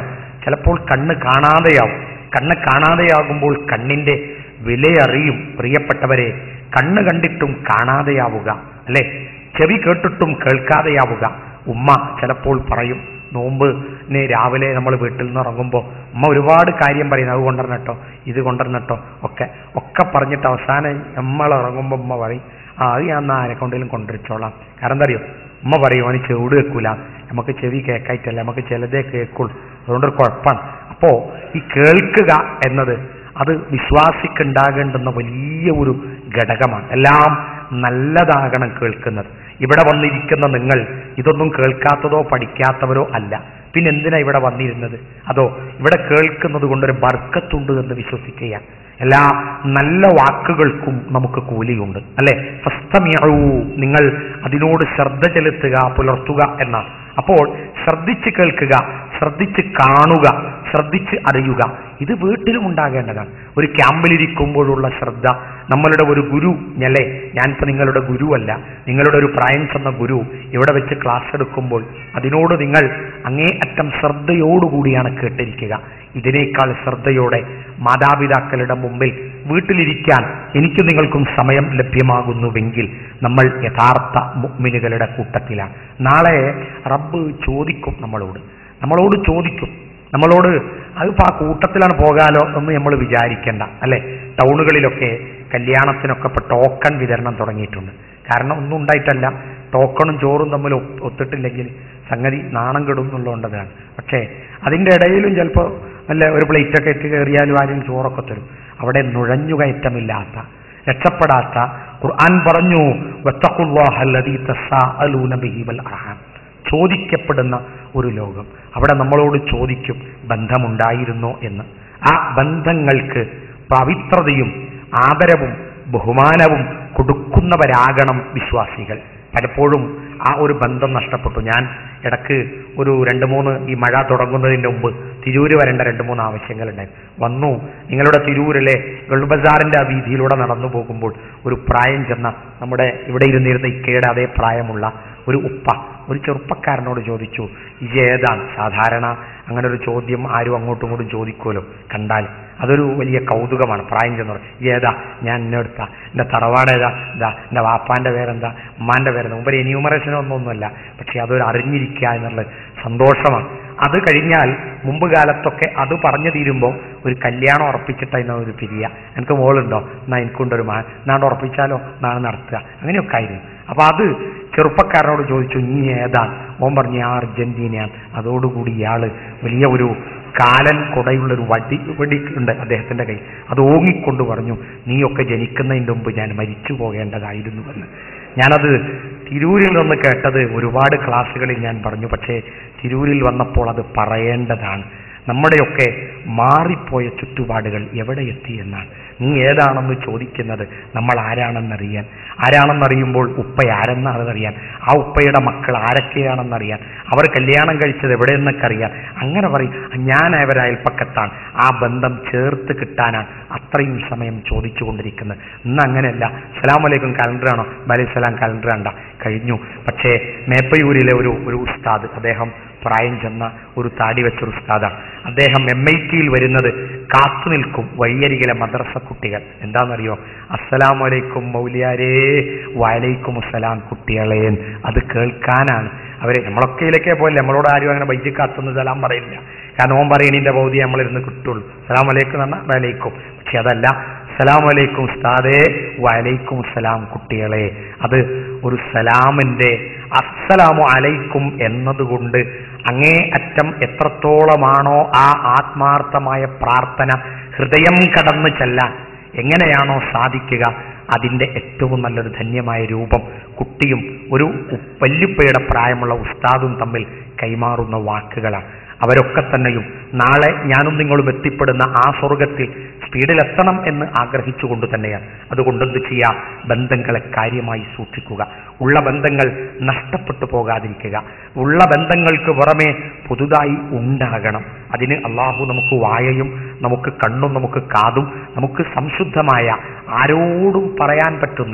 ചിലപ്പോൾ കണ്ണ് കാണാതെയാവും കണ്ണ് കാണാതെയാകുമ്പോൾ കണ്ണിന്റെ വിലയറിയും പ്രിയപ്പെട്ടവരെ കണ്ണ് കണ്ടിട്ടും കാണാതെയാവുക അല്ലെ ചെവി കേട്ടിട്ടും കേൾക്കാതെയാവുക ഉമ്മ ചിലപ്പോൾ പറയും നോമ്പ് രാവിലെ നമ്മൾ വീട്ടിൽ നിന്ന് ഇറങ്ങുമ്പോൾ ഉമ്മ ഒരുപാട് കാര്യം പറയും അത് കൊണ്ടുവരണട്ടോ ഇത് കൊണ്ടുവരണട്ടോ ഒക്കെ ഒക്കെ പറഞ്ഞിട്ട് അവസാനം നമ്മൾ ഇറങ്ങുമ്പോൾ ഉമ്മ പറയും ആ അത് ഞാൻ എന്നാ ആരെക്കൊണ്ടെങ്കിലും കൊണ്ടുവച്ചോളാം കാരണം എന്താ അറിയോ ഉമ്മ പറയും അവന് ചെവിട് കേൾക്കൂല നമുക്ക് ചെവി കേൾക്കായിട്ടല്ല നമുക്ക് ചിലതേ കേൾക്കുള്ളൂ അതുകൊണ്ടൊരു കുഴപ്പമാണ് അപ്പോ ഈ കേൾക്കുക എന്നത് അത് വിശ്വാസിക്കുണ്ടാകേണ്ടുന്ന വലിയ ഒരു ഘടകമാണ് എല്ലാം നല്ലതാകണം കേൾക്കുന്നത് ഇവിടെ വന്നിരിക്കുന്ന നിങ്ങൾ ഇതൊന്നും കേൾക്കാത്തതോ പഠിക്കാത്തവരോ അല്ല പിന്നെ എന്തിനാ ഇവിടെ വന്നിരുന്നത് അതോ ഇവിടെ കേൾക്കുന്നത് കൊണ്ടൊരു ബർക്കത്തുണ്ട് എന്ന് വിശ്വസിക്കുക എല്ലാ നല്ല വാക്കുകൾക്കും നമുക്ക് കൂലിയുണ്ട് അല്ലെ ഫസ്തമിയൂ നിങ്ങൾ അതിനോട് ശ്രദ്ധ ചെലുത്തുക പുലർത്തുക എന്നാണ് അപ്പോൾ ശ്രദ്ധിച്ച് കേൾക്കുക ശ്രദ്ധിച്ച് കാണുക ശ്രദ്ധിച്ച് അറിയുക ഇത് വീട്ടിലും ഉണ്ടാകേണ്ടതാണ് ഒരു ക്യാമ്പിലിരിക്കുമ്പോഴുള്ള ശ്രദ്ധ നമ്മളുടെ ഒരു ഗുരു ഞല്ലേ ഞാനിപ്പോൾ നിങ്ങളുടെ ഗുരുവല്ല നിങ്ങളുടെ ഒരു പ്രായം ചെന്ന ഗുരു ഇവിടെ വെച്ച് ക്ലാസ് എടുക്കുമ്പോൾ അതിനോട് നിങ്ങൾ അങ്ങേ അറ്റം ശ്രദ്ധയോടുകൂടിയാണ് കേട്ടിരിക്കുക ഇതിനേക്കാൾ ശ്രദ്ധയോടെ മാതാപിതാക്കളുടെ മുമ്പിൽ വീട്ടിലിരിക്കാൻ എനിക്കും നിങ്ങൾക്കും സമയം ലഭ്യമാകുന്നുവെങ്കിൽ നമ്മൾ യഥാർത്ഥ മുഗ്മിനുകളുടെ കൂട്ടത്തിലാണ് നാളെ റബ്ബ് ചോദിക്കും നമ്മളോട് നമ്മളോട് ചോദിക്കും നമ്മളോട് അതിപ്പോൾ ആ കൂട്ടത്തിലാണ് പോകാലോ എന്ന് നമ്മൾ വിചാരിക്കേണ്ട അല്ലെ ടൗണുകളിലൊക്കെ കല്യാണത്തിനൊക്കെ ഇപ്പോൾ ടോക്കൺ വിതരണം തുടങ്ങിയിട്ടുണ്ട് കാരണം ഒന്നും ഉണ്ടായിട്ടല്ല ടോക്കണും ചോറും തമ്മിൽ ഒപ്പ് ഒത്തിട്ടില്ലെങ്കിൽ സംഗതി നാണം കെടും എന്നുള്ളതുകൊണ്ടതാണ് പക്ഷേ അതിൻ്റെ ഇടയിലും ചിലപ്പോൾ നല്ല ഒരു പ്ലേറ്റൊക്കെ ഇട്ട് കയറിയാലും ആരും ചോറൊക്കെ തരും അവിടെ നുഴഞ്ഞുകയറ്റമില്ലാത്ത രക്ഷപ്പെടാത്ത ഖുർആൻ പറഞ്ഞു വത്തഖുല്ലാഹല്ലദീ തസ്സാഅലൂന ബിഹി വൽ അർഹാം ചോദിക്കപ്പെടുന്ന ഒരു ലോകം അവിടെ നമ്മളോട് ചോദിക്കും ബന്ധമുണ്ടായിരുന്നോ എന്ന് ആ ബന്ധങ്ങൾക്ക് പവിത്രതയും ആദരവും ബഹുമാനവും കൊടുക്കുന്നവരാകണം വിശ്വാസികൾ പലപ്പോഴും ആ ഒരു ബന്ധം നഷ്ടപ്പെട്ടു ഞാൻ ഇടക്ക് ഒരു രണ്ട് മൂന്ന് ഈ മഴ തുടങ്ങുന്നതിന് മുമ്പ് തിരൂര് വരേണ്ട രണ്ട് മൂന്ന് ആവശ്യങ്ങളുണ്ടായിരുന്നു വന്നു നിങ്ങളുടെ തിരൂരിലെ ഗൾഡ് ബസാറിന്റെ ആ വീതിയിലൂടെ നടന്നു പോകുമ്പോൾ ഒരു പ്രായം ചെന്ന നമ്മുടെ ഇവിടെ ഇരുന്നിരുന്ന ഇക്കയുടെ അതേ പ്രായമുള്ള ഒരു ഉപ്പ ഒരു ചെറുപ്പക്കാരനോട് ചോദിച്ചു ഇത് ഏതാണ് സാധാരണ അങ്ങനെ ഒരു ചോദ്യം ആരും അങ്ങോട്ടും ഇങ്ങോട്ടും ചോദിക്കുമല്ലോ കണ്ടാൽ അതൊരു വലിയ കൗതുകമാണ് പ്രായം ചെന്നവർ ഏതാ ഞാൻ എന്നെടുത്ത എൻ്റെ തറവാട് ഏതാ ഇതാ എൻ്റെ വാപ്പാൻ്റെ പേരെന്താ ഉമ്മാൻ്റെ പേരെന്താ മുമ്പ് എന്യൂമറേഷനൊന്നൊന്നുമല്ല പക്ഷെ അതൊരു അറിഞ്ഞിരിക്കുക എന്നുള്ള സന്തോഷമാണ് അത് കഴിഞ്ഞാൽ മുമ്പ് കാലത്തൊക്കെ അത് പറഞ്ഞു തീരുമ്പോൾ ഒരു കല്യാണം ഉറപ്പിച്ചിട്ടായിരുന്നു ഒരു പിരിയ എനിക്ക് മോളുണ്ടോ എന്നാ എനിക്കുണ്ടൊരു മാൻ എന്നാണ്ട് ഉറപ്പിച്ചാലോ നാളെ നടത്തുക അങ്ങനെയൊക്കെ ആയിരുന്നു അപ്പൊ അത് ചെറുപ്പക്കാരനോട് ചോദിച്ചു നീ ഏതാണ് മോൻ പറഞ്ഞു ഞാൻ അർജന്റീനയാണ് അതോടുകൂടി ഇയാള് വലിയ ഒരു കാലൻ കൊടയുള്ളൊരു വടി വടി ഉണ്ട് അദ്ദേഹത്തിന്റെ കയ്യിൽ അത് ഓങ്ങിക്കൊണ്ട് പറഞ്ഞു നീയൊക്കെ ജനിക്കുന്നതിന് മുമ്പ് ഞാൻ മരിച്ചു പോകേണ്ടതായിരുന്നുവെന്ന് ഞാനത് തിരൂരിൽ നിന്ന് കേട്ടത് ഒരുപാട് ക്ലാസ്സുകളിൽ ഞാൻ പറഞ്ഞു പക്ഷേ തിരൂരിൽ വന്നപ്പോൾ അത് പറയേണ്ടതാണ് നമ്മുടെയൊക്കെ മാറിപ്പോയ ചുറ്റുപാടുകൾ എവിടെ എത്തി എന്നാണ് നീ ഏതാണെന്ന് ചോദിക്കുന്നത് നമ്മൾ ആരാണെന്നറിയാൻ ആരാണെന്നറിയുമ്പോൾ ഉപ്പ ആരെന്നാണെന്നറിയാൻ ആ ഉപ്പയുടെ മക്കൾ ആരൊക്കെയാണെന്നറിയാൻ അവർ കല്യാണം കഴിച്ചത് എവിടെയെന്നൊക്കെ അറിയാൻ അങ്ങനെ പറയും ഞാൻ അവരെ അയൽപ്പക്കത്താണ് ആ ബന്ധം ചേർത്ത് കിട്ടാനാണ് അത്രയും സമയം ചോദിച്ചുകൊണ്ടിരിക്കുന്നത് ഇന്ന് അങ്ങനെയല്ല സലാമലൈക്കും കലണ്ടറാണോ ബലൈസലാം കലണ്ടർ കണ്ട കഴിഞ്ഞു പക്ഷേ മേപ്പയൂരിലെ ഒരു ഒരു ഉസ്താദ് അദ്ദേഹം പ്രായം ചെന്ന ഒരു താടി വെച്ചൊരു ഉസ്താദാണ് അദ്ദേഹം എം ഐ ടിയിൽ വരുന്നത് കാത്തു നിൽക്കും വഴിയരികിലെ മദ്രസ കുട്ടികൾ എന്താണെന്നറിയോ അസ്സലാം വലൈക്കും മൗലിയാരേ വലൈക്കും അസ്സലാം കുട്ടികളെ അത് കേൾക്കാനാണ് അവര് നമ്മളൊക്കെ ഇതിലൊക്കെ പോലെ നമ്മളോട് ആരും അങ്ങനെ ബൈക്ക് കാത്തുന്ന സലാം പറയില്ല കാരണം ഓൻ പറയണീന്റെ ബൗദ്ധി നമ്മളിരുന്ന് കിട്ടുള്ളൂ സലാം വലൈക്കും എന്ന് പറഞ്ഞാൽ വലൈക്കും പക്ഷെ അതല്ല സലാം വലൈക്കും ഉസ്താദേ വലൈക്കും സലാം കുട്ടികളെ അത് ഒരു സലാമിന്റെ അസ്സലാമു അലൈക്കും എന്നതുകൊണ്ട് അങ്ങേ അറ്റം എത്രത്തോളമാണോ ആ ആത്മാർത്ഥമായ പ്രാർത്ഥന ഹൃദയം കടന്നു ചെല്ലാൻ എങ്ങനെയാണോ സാധിക്കുക അതിന്റെ ഏറ്റവും നല്ലൊരു ധന്യമായ രൂപം കുട്ടിയും ഒരു വല്യുപ്പയുടെ പ്രായമുള്ള ഉസ്താദും തമ്മിൽ കൈമാറുന്ന വാക്കുകളാണ് അവരൊക്കെ തന്നെയും നാളെ ഞാനും നിങ്ങളും എത്തിപ്പെടുന്ന ആ സ്വർഗത്തിൽ സ്പീഡിലെത്തണം എന്ന് ആഗ്രഹിച്ചുകൊണ്ട് തന്നെയാണ് അതുകൊണ്ട് എന്ത് ചെയ്യാം ബന്ധങ്ങളെ കാര്യമായി സൂക്ഷിക്കുക ഉള്ള ബന്ധങ്ങൾ നഷ്ടപ്പെട്ടു പോകാതിരിക്കുക ഉള്ള ബന്ധങ്ങൾക്ക് പുറമെ പുതുതായി ഉണ്ടാകണം അതിന് അള്ളാഹു നമുക്ക് വായയും നമുക്ക് കണ്ണും നമുക്ക് കാതും നമുക്ക് സംശുദ്ധമായ ആരോടും പറയാൻ പറ്റുന്ന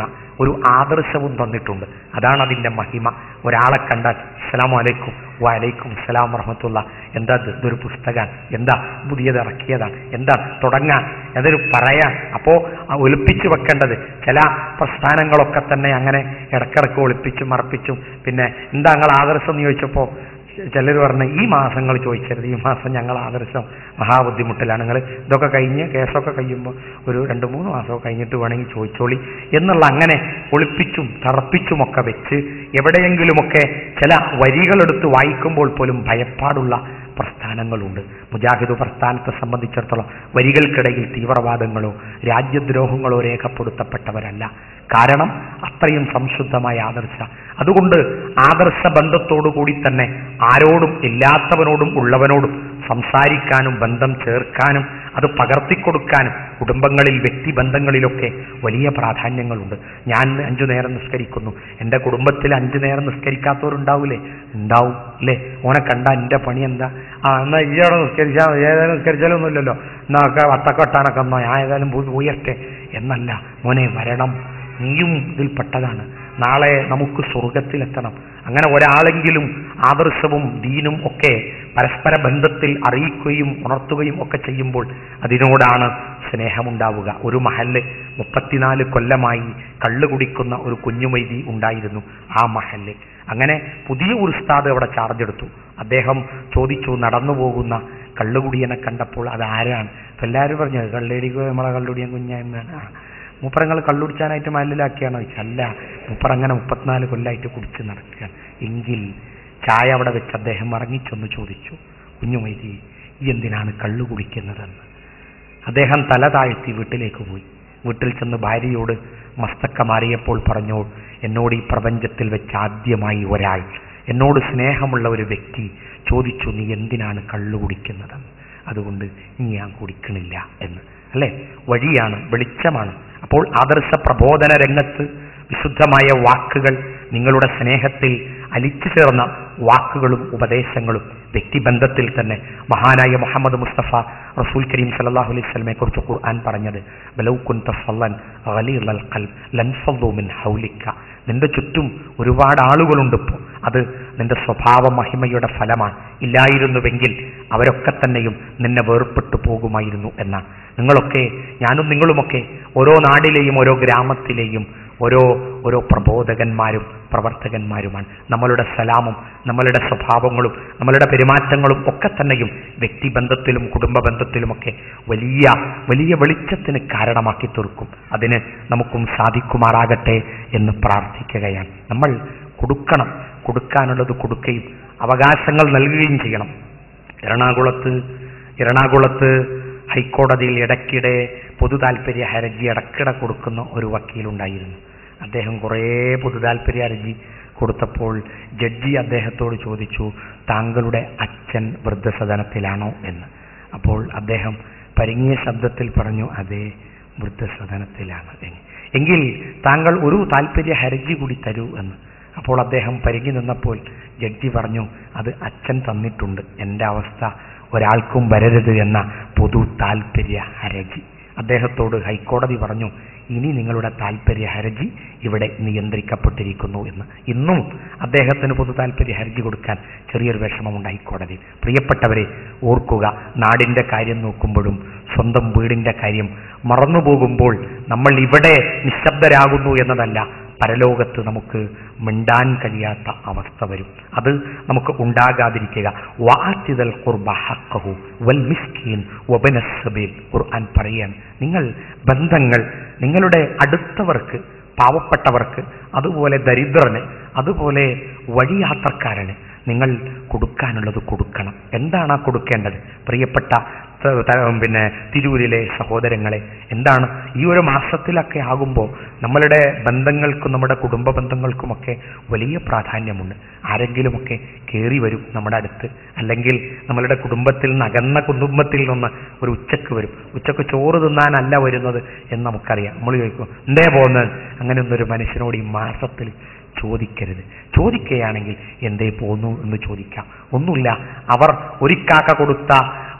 ഒരു ആദർശവും തന്നിട്ടുണ്ട് അതാണ് അതിൻ്റെ മഹിമ ഒരാളെ കണ്ടാൽ അസ്സലാമു അലൈക്കും വലൈക്കും അസ്സലാം വറഹമത്തുള്ള എന്താ ഇത്? ഇതൊരു പുസ്തകമാണ് എന്താ പുതിയത് ഇറക്കിയതാണ് എന്താ തുടങ്ങാൻ അതൊരു പറയാൻ അപ്പോൾ ഒളിപ്പിച്ചു വെക്കേണ്ടത് ചില പ്രസ്ഥാനങ്ങളൊക്കെ തന്നെ അങ്ങനെ ഇടക്കിടക്ക് ഒളിപ്പിച്ചും മറപ്പിച്ചും പിന്നെ എന്താ നിങ്ങൾ ആദർശം എന്ന് ചോദിച്ചപ്പോൾ ചിലർ പറഞ്ഞ് ഈ മാസങ്ങൾ ചോദിക്കരുത് ഈ മാസം ഞങ്ങൾ ആദർശം മഹാബുദ്ധിമുട്ടിലാണ് നിങ്ങൾ ഇതൊക്കെ കഴിഞ്ഞ് കേസൊക്കെ കഴിയുമ്പോൾ ഒരു രണ്ട് മൂന്ന് മാസമൊക്കെ കഴിഞ്ഞിട്ട് വേണമെങ്കിൽ ചോദിച്ചോളി എന്നുള്ള അങ്ങനെ ഒളിപ്പിച്ചും തറപ്പിച്ചുമൊക്കെ വെച്ച് എവിടെയെങ്കിലുമൊക്കെ ചില വരികളെടുത്ത് വായിക്കുമ്പോൾ പോലും ഭയപ്പാടുള്ള പ്രസ്ഥാനങ്ങളുണ്ട് മുജാഹിദ് പ്രസ്ഥാനത്തെ സംബന്ധിച്ചിടത്തോളം വരികൾക്കിടയിൽ തീവ്രവാദങ്ങളോ രാജ്യദ്രോഹങ്ങളോ രേഖപ്പെടുത്തപ്പെട്ടവരല്ല കാരണം അത്രയും സംശുദ്ധമായ ആദർശ അതുകൊണ്ട് ആദർശ ബന്ധത്തോടു കൂടി തന്നെ ആരോടും ഇല്ലാത്തവനോടും ഉള്ളവനോടും സംസാരിക്കാനും ബന്ധം ചേർക്കാനും അത് പകർത്തിക്കൊടുക്കാനും കുടുംബങ്ങളിൽ വ്യക്തിബന്ധങ്ങളിലൊക്കെ വലിയ പ്രാധാന്യങ്ങളുണ്ട് ഞാൻ അഞ്ചു നേരം നിസ്കരിക്കുന്നു എൻ്റെ കുടുംബത്തിൽ അഞ്ചു നേരം നിസ്കരിക്കാത്തവരുണ്ടാവൂലേ ഉണ്ടാവും അല്ലേ ഓനെ കണ്ട എൻ്റെ പണി എന്താ ആ എന്നാ ഇയാളെ നിസ്കരിച്ചാൽ ഏതായാലും നിസ്കരിച്ചാലൊന്നുമില്ലല്ലോ എന്നാ ഒക്കെ വത്തക്കൊട്ടാനൊക്കെ എന്നോ ഞാൻ ഏതായാലും പോയി ഉയർത്തെ എന്നല്ല മോനെ വരണം നീയും ഇതിൽപ്പെട്ടതാണ് നാളെ നമുക്ക് സ്വർഗത്തിലെത്തണം അങ്ങനെ ഒരാളെങ്കിലും ആദർശവും ദീനും ഒക്കെ പരസ്പര ബന്ധത്തിൽ അറിയിക്കുകയും ഉണർത്തുകയും ഒക്കെ ചെയ്യുമ്പോൾ അതിനോടാണ് സ്നേഹമുണ്ടാവുക ഒരു മഹല്ല് മുപ്പത്തിനാല് കൊല്ലമായി കള്ളു കുടിക്കുന്ന ഒരു കുഞ്ഞുമൈതി ഉണ്ടായിരുന്നു ആ മഹല്ല് അങ്ങനെ പുതിയ ഒരു ഉസ്താദ് അവിടെ ചാർജ് എടുത്തു അദ്ദേഹം ചോദിച്ചു നടന്നു പോകുന്ന കള്ളുകുടിയനെ കണ്ടപ്പോൾ അത് ആരാണ് അപ്പൊ എല്ലാവരും പറഞ്ഞു കള്ളേടിക്ക് നമ്മളെ കള്ളുടിയൻ കുഞ്ഞായ്മയാണ് ആ മൂപ്പറങ്ങൾ കള്ളുടിച്ചാനായിട്ട് മല്ലിലാക്കിയാണോ ചോദിച്ചാൽ അല്ല മൂപ്പറങ്ങനെ മുപ്പത്തിനാല് കൊല്ലായിട്ട് കുടിച്ച് നടക്കുകയാണ് എങ്കിൽ ചായ അവിടെ വെച്ച് അദ്ദേഹം ഇറങ്ങിച്ചൊന്ന് ചോദിച്ചു കുഞ്ഞുമൈതി ഈ എന്തിനാണ് കള്ളു കുടിക്കുന്നതെന്ന് അദ്ദേഹം തല താഴ്ത്തി വീട്ടിലേക്ക് പോയി വീട്ടിൽ ചെന്ന് ഭാര്യയോട് മസ്തക്ക മാറിയപ്പോൾ പറഞ്ഞു എന്നോട് ഈ പ്രപഞ്ചത്തിൽ വെച്ച് ആദ്യമായി ഒരാൾ എന്നോട് സ്നേഹമുള്ള ഒരു വ്യക്തി ചോദിച്ചു നീ എന്തിനാണ് കള്ളു കുടിക്കുന്നതെന്ന് അതുകൊണ്ട് ഇനി ഞാൻ കുടിക്കണില്ല എന്ന് അല്ലേ വഴിയാണ് വെളിച്ചമാണ് അപ്പോൾ ആദർശ പ്രബോധന രംഗത്ത് വിശുദ്ധമായ വാക്കുകൾ നിങ്ങളുടെ സ്നേഹത്തിൽ അലിച്ചു ചേർന്ന വാക്കുകളും ഉപദേശങ്ങളും വ്യക്തിബന്ധത്തിൽ തന്നെ മഹാനായ മുഹമ്മദ് മുസ്തഫ റസൂൽ കരീം സല്ലല്ലാഹു അലൈഹി വസല്ലമയെ കുറിച്ച് ഖുർആൻ പറഞ്ഞത് ബലൗ കുൻത ഫല്ലൻ ഗലീറൽ ഖൽബ് ലൻഫളു മിൻ ഹൗലിക നിന്റെ ചുറ്റും ഒരുപാട് ആളുകളുണ്ട് ഇപ്പോൾ അത് നിന്റെ സ്വഭാവ മഹിമയുടെ ഫലമാണ് ഇല്ലായിരുന്നുവെങ്കിൽ അവരൊക്കെ തന്നെയും നിന്നെ വേർപെട്ടു പോകുമായിരുന്നു എന്നാണ് നിങ്ങളൊക്കെ ഞാനും നിങ്ങളുമൊക്കെ ഓരോ നാടിലെയും ഓരോ ഗ്രാമത്തിലെയും ഓരോ ഓരോ പ്രബോധകന്മാരും പ്രവർത്തകന്മാരുമാണ് നമ്മളുടെ സലാമും നമ്മളുടെ സ്വഭാവങ്ങളും നമ്മളുടെ പെരുമാറ്റങ്ങളും ഒക്കെ തന്നെയും വ്യക്തിബന്ധത്തിലും കുടുംബ ബന്ധത്തിലുമൊക്കെ വലിയ വലിയ വെളിച്ചത്തിന് കാരണമാക്കി തീർക്കും അതിന് നമുക്കും സാധിക്കുമാറാകട്ടെ എന്ന് പ്രാർത്ഥിക്കുകയാണ് നമ്മൾ കൊടുക്കണം കൊടുക്കാനുള്ളത് കൊടുക്കുകയും അവകാശങ്ങൾ നൽകുകയും ചെയ്യണം എറണാകുളത്ത് എറണാകുളത്ത് ഹൈക്കോടതിയിൽ ഇടയ്ക്കിടെ പൊതു താല്പര്യ ഹർജി ഇടയ്ക്കിടെ കൊടുക്കുന്ന ഒരു വക്കീലുണ്ടായിരുന്നു അദ്ദേഹം കുറേ പൊതു താല്പര്യ ഹർജി കൊടുത്തപ്പോൾ ജഡ്ജി അദ്ദേഹത്തോട് ചോദിച്ചു താങ്കളുടെ അച്ഛൻ വൃദ്ധസദനത്തിലാണോ എന്ന് അപ്പോൾ അദ്ദേഹം പരിങ്ങിയ ശബ്ദത്തിൽ പറഞ്ഞു അതെ വൃദ്ധസദനത്തിലാണ് എന്ന്. എങ്കിൽ താങ്കൾ ഒരു താല്പര്യ ഹർജി കൂടി തരൂ എന്ന് അപ്പോൾ അദ്ദേഹം പരിങ്ങി നിന്നപ്പോൾ ജഡ്ജി പറഞ്ഞു അത് അച്ഛൻ തന്നിട്ടുണ്ട് എൻ്റെ അവസ്ഥ ഒരാൾക്കും വരരുത് എന്ന പൊതു താല്പര്യ ഹർജി അദ്ദേഹത്തോട് ഹൈക്കോടതി പറഞ്ഞു ഇനി നിങ്ങളുടെ താല്പര്യ ഹർജി ഇവിടെ നിയന്ത്രിക്കപ്പെട്ടിരിക്കുന്നു എന്ന് ഇന്നും അദ്ദേഹത്തിന് പൊതു താല്പര്യ ഹർജി കൊടുക്കാൻ ചെറിയൊരു വിഷമമുണ്ട് ഹൈക്കോടതി പ്രിയപ്പെട്ടവരെ ഓർക്കുക നാടിൻ്റെ കാര്യം നോക്കുമ്പോഴും സ്വന്തം വീടിൻ്റെ കാര്യം മറന്നുപോകുമ്പോൾ നമ്മൾ ഇവിടെ നിശബ്ദരാകുന്നു എന്നതല്ല പരലോകത്ത് നമുക്ക് മിണ്ടാൻ കഴിയാത്ത അവസ്ഥ വരും അത് നമുക്ക് ഉണ്ടാകാതിരിക്കുക വാറ്റിതൽ ഖുർബ ഹഖഹു വൽ മിസ്കീൻ വബന സബീൽ ഖുർആൻ പറയാൻ നിങ്ങൾ ബന്ധങ്ങൾ നിങ്ങളുടെ അടുത്തവർക്ക് പാവപ്പെട്ടവർക്ക് അതുപോലെ ദരിദ്രന് അതുപോലെ വഴിയാത്രക്കാരന് നിങ്ങൾ കൊടുക്കാനുള്ളത് കൊടുക്കണം എന്താണ് ആ കൊടുക്കേണ്ടത് പ്രിയപ്പെട്ട ത- ത- പിന്നെ തിരൂരിലെ സഹോദരങ്ങളെ എന്താണ് ഈ ഒരു മാസത്തിലൊക്കെ ആകുമ്പോൾ നമ്മളുടെ ബന്ധങ്ങൾക്കും നമ്മുടെ കുടുംബ ബന്ധങ്ങൾക്കുമൊക്കെ വലിയ പ്രാധാന്യമുണ്ട് ആരെങ്കിലുമൊക്കെ കയറി വരും നമ്മുടെ അടുത്ത് അല്ലെങ്കിൽ നമ്മളുടെ കുടുംബത്തിൽ നിന്ന് അകന്ന കുടുംബത്തിൽ നിന്ന് ഒരു ഉച്ചക്ക് വരും ഉച്ചക്ക് ചോറ് തിന്നാനല്ല വരുന്നത് എന്ന് നമുക്കറിയാം നമ്മൾ ചോദിക്കും എന്തേ പോകുന്നത് അങ്ങനെയൊന്നും ഒരു മനുഷ്യനോട് ഈ മാസത്തിൽ ചോദിക്കരുത് ചോദിക്കുകയാണെങ്കിൽ എന്തേ പോന്നു എന്ന് ചോദിക്കാം ഒന്നുമില്ല അവർ ഒരിക്കാക്ക കൊടുത്ത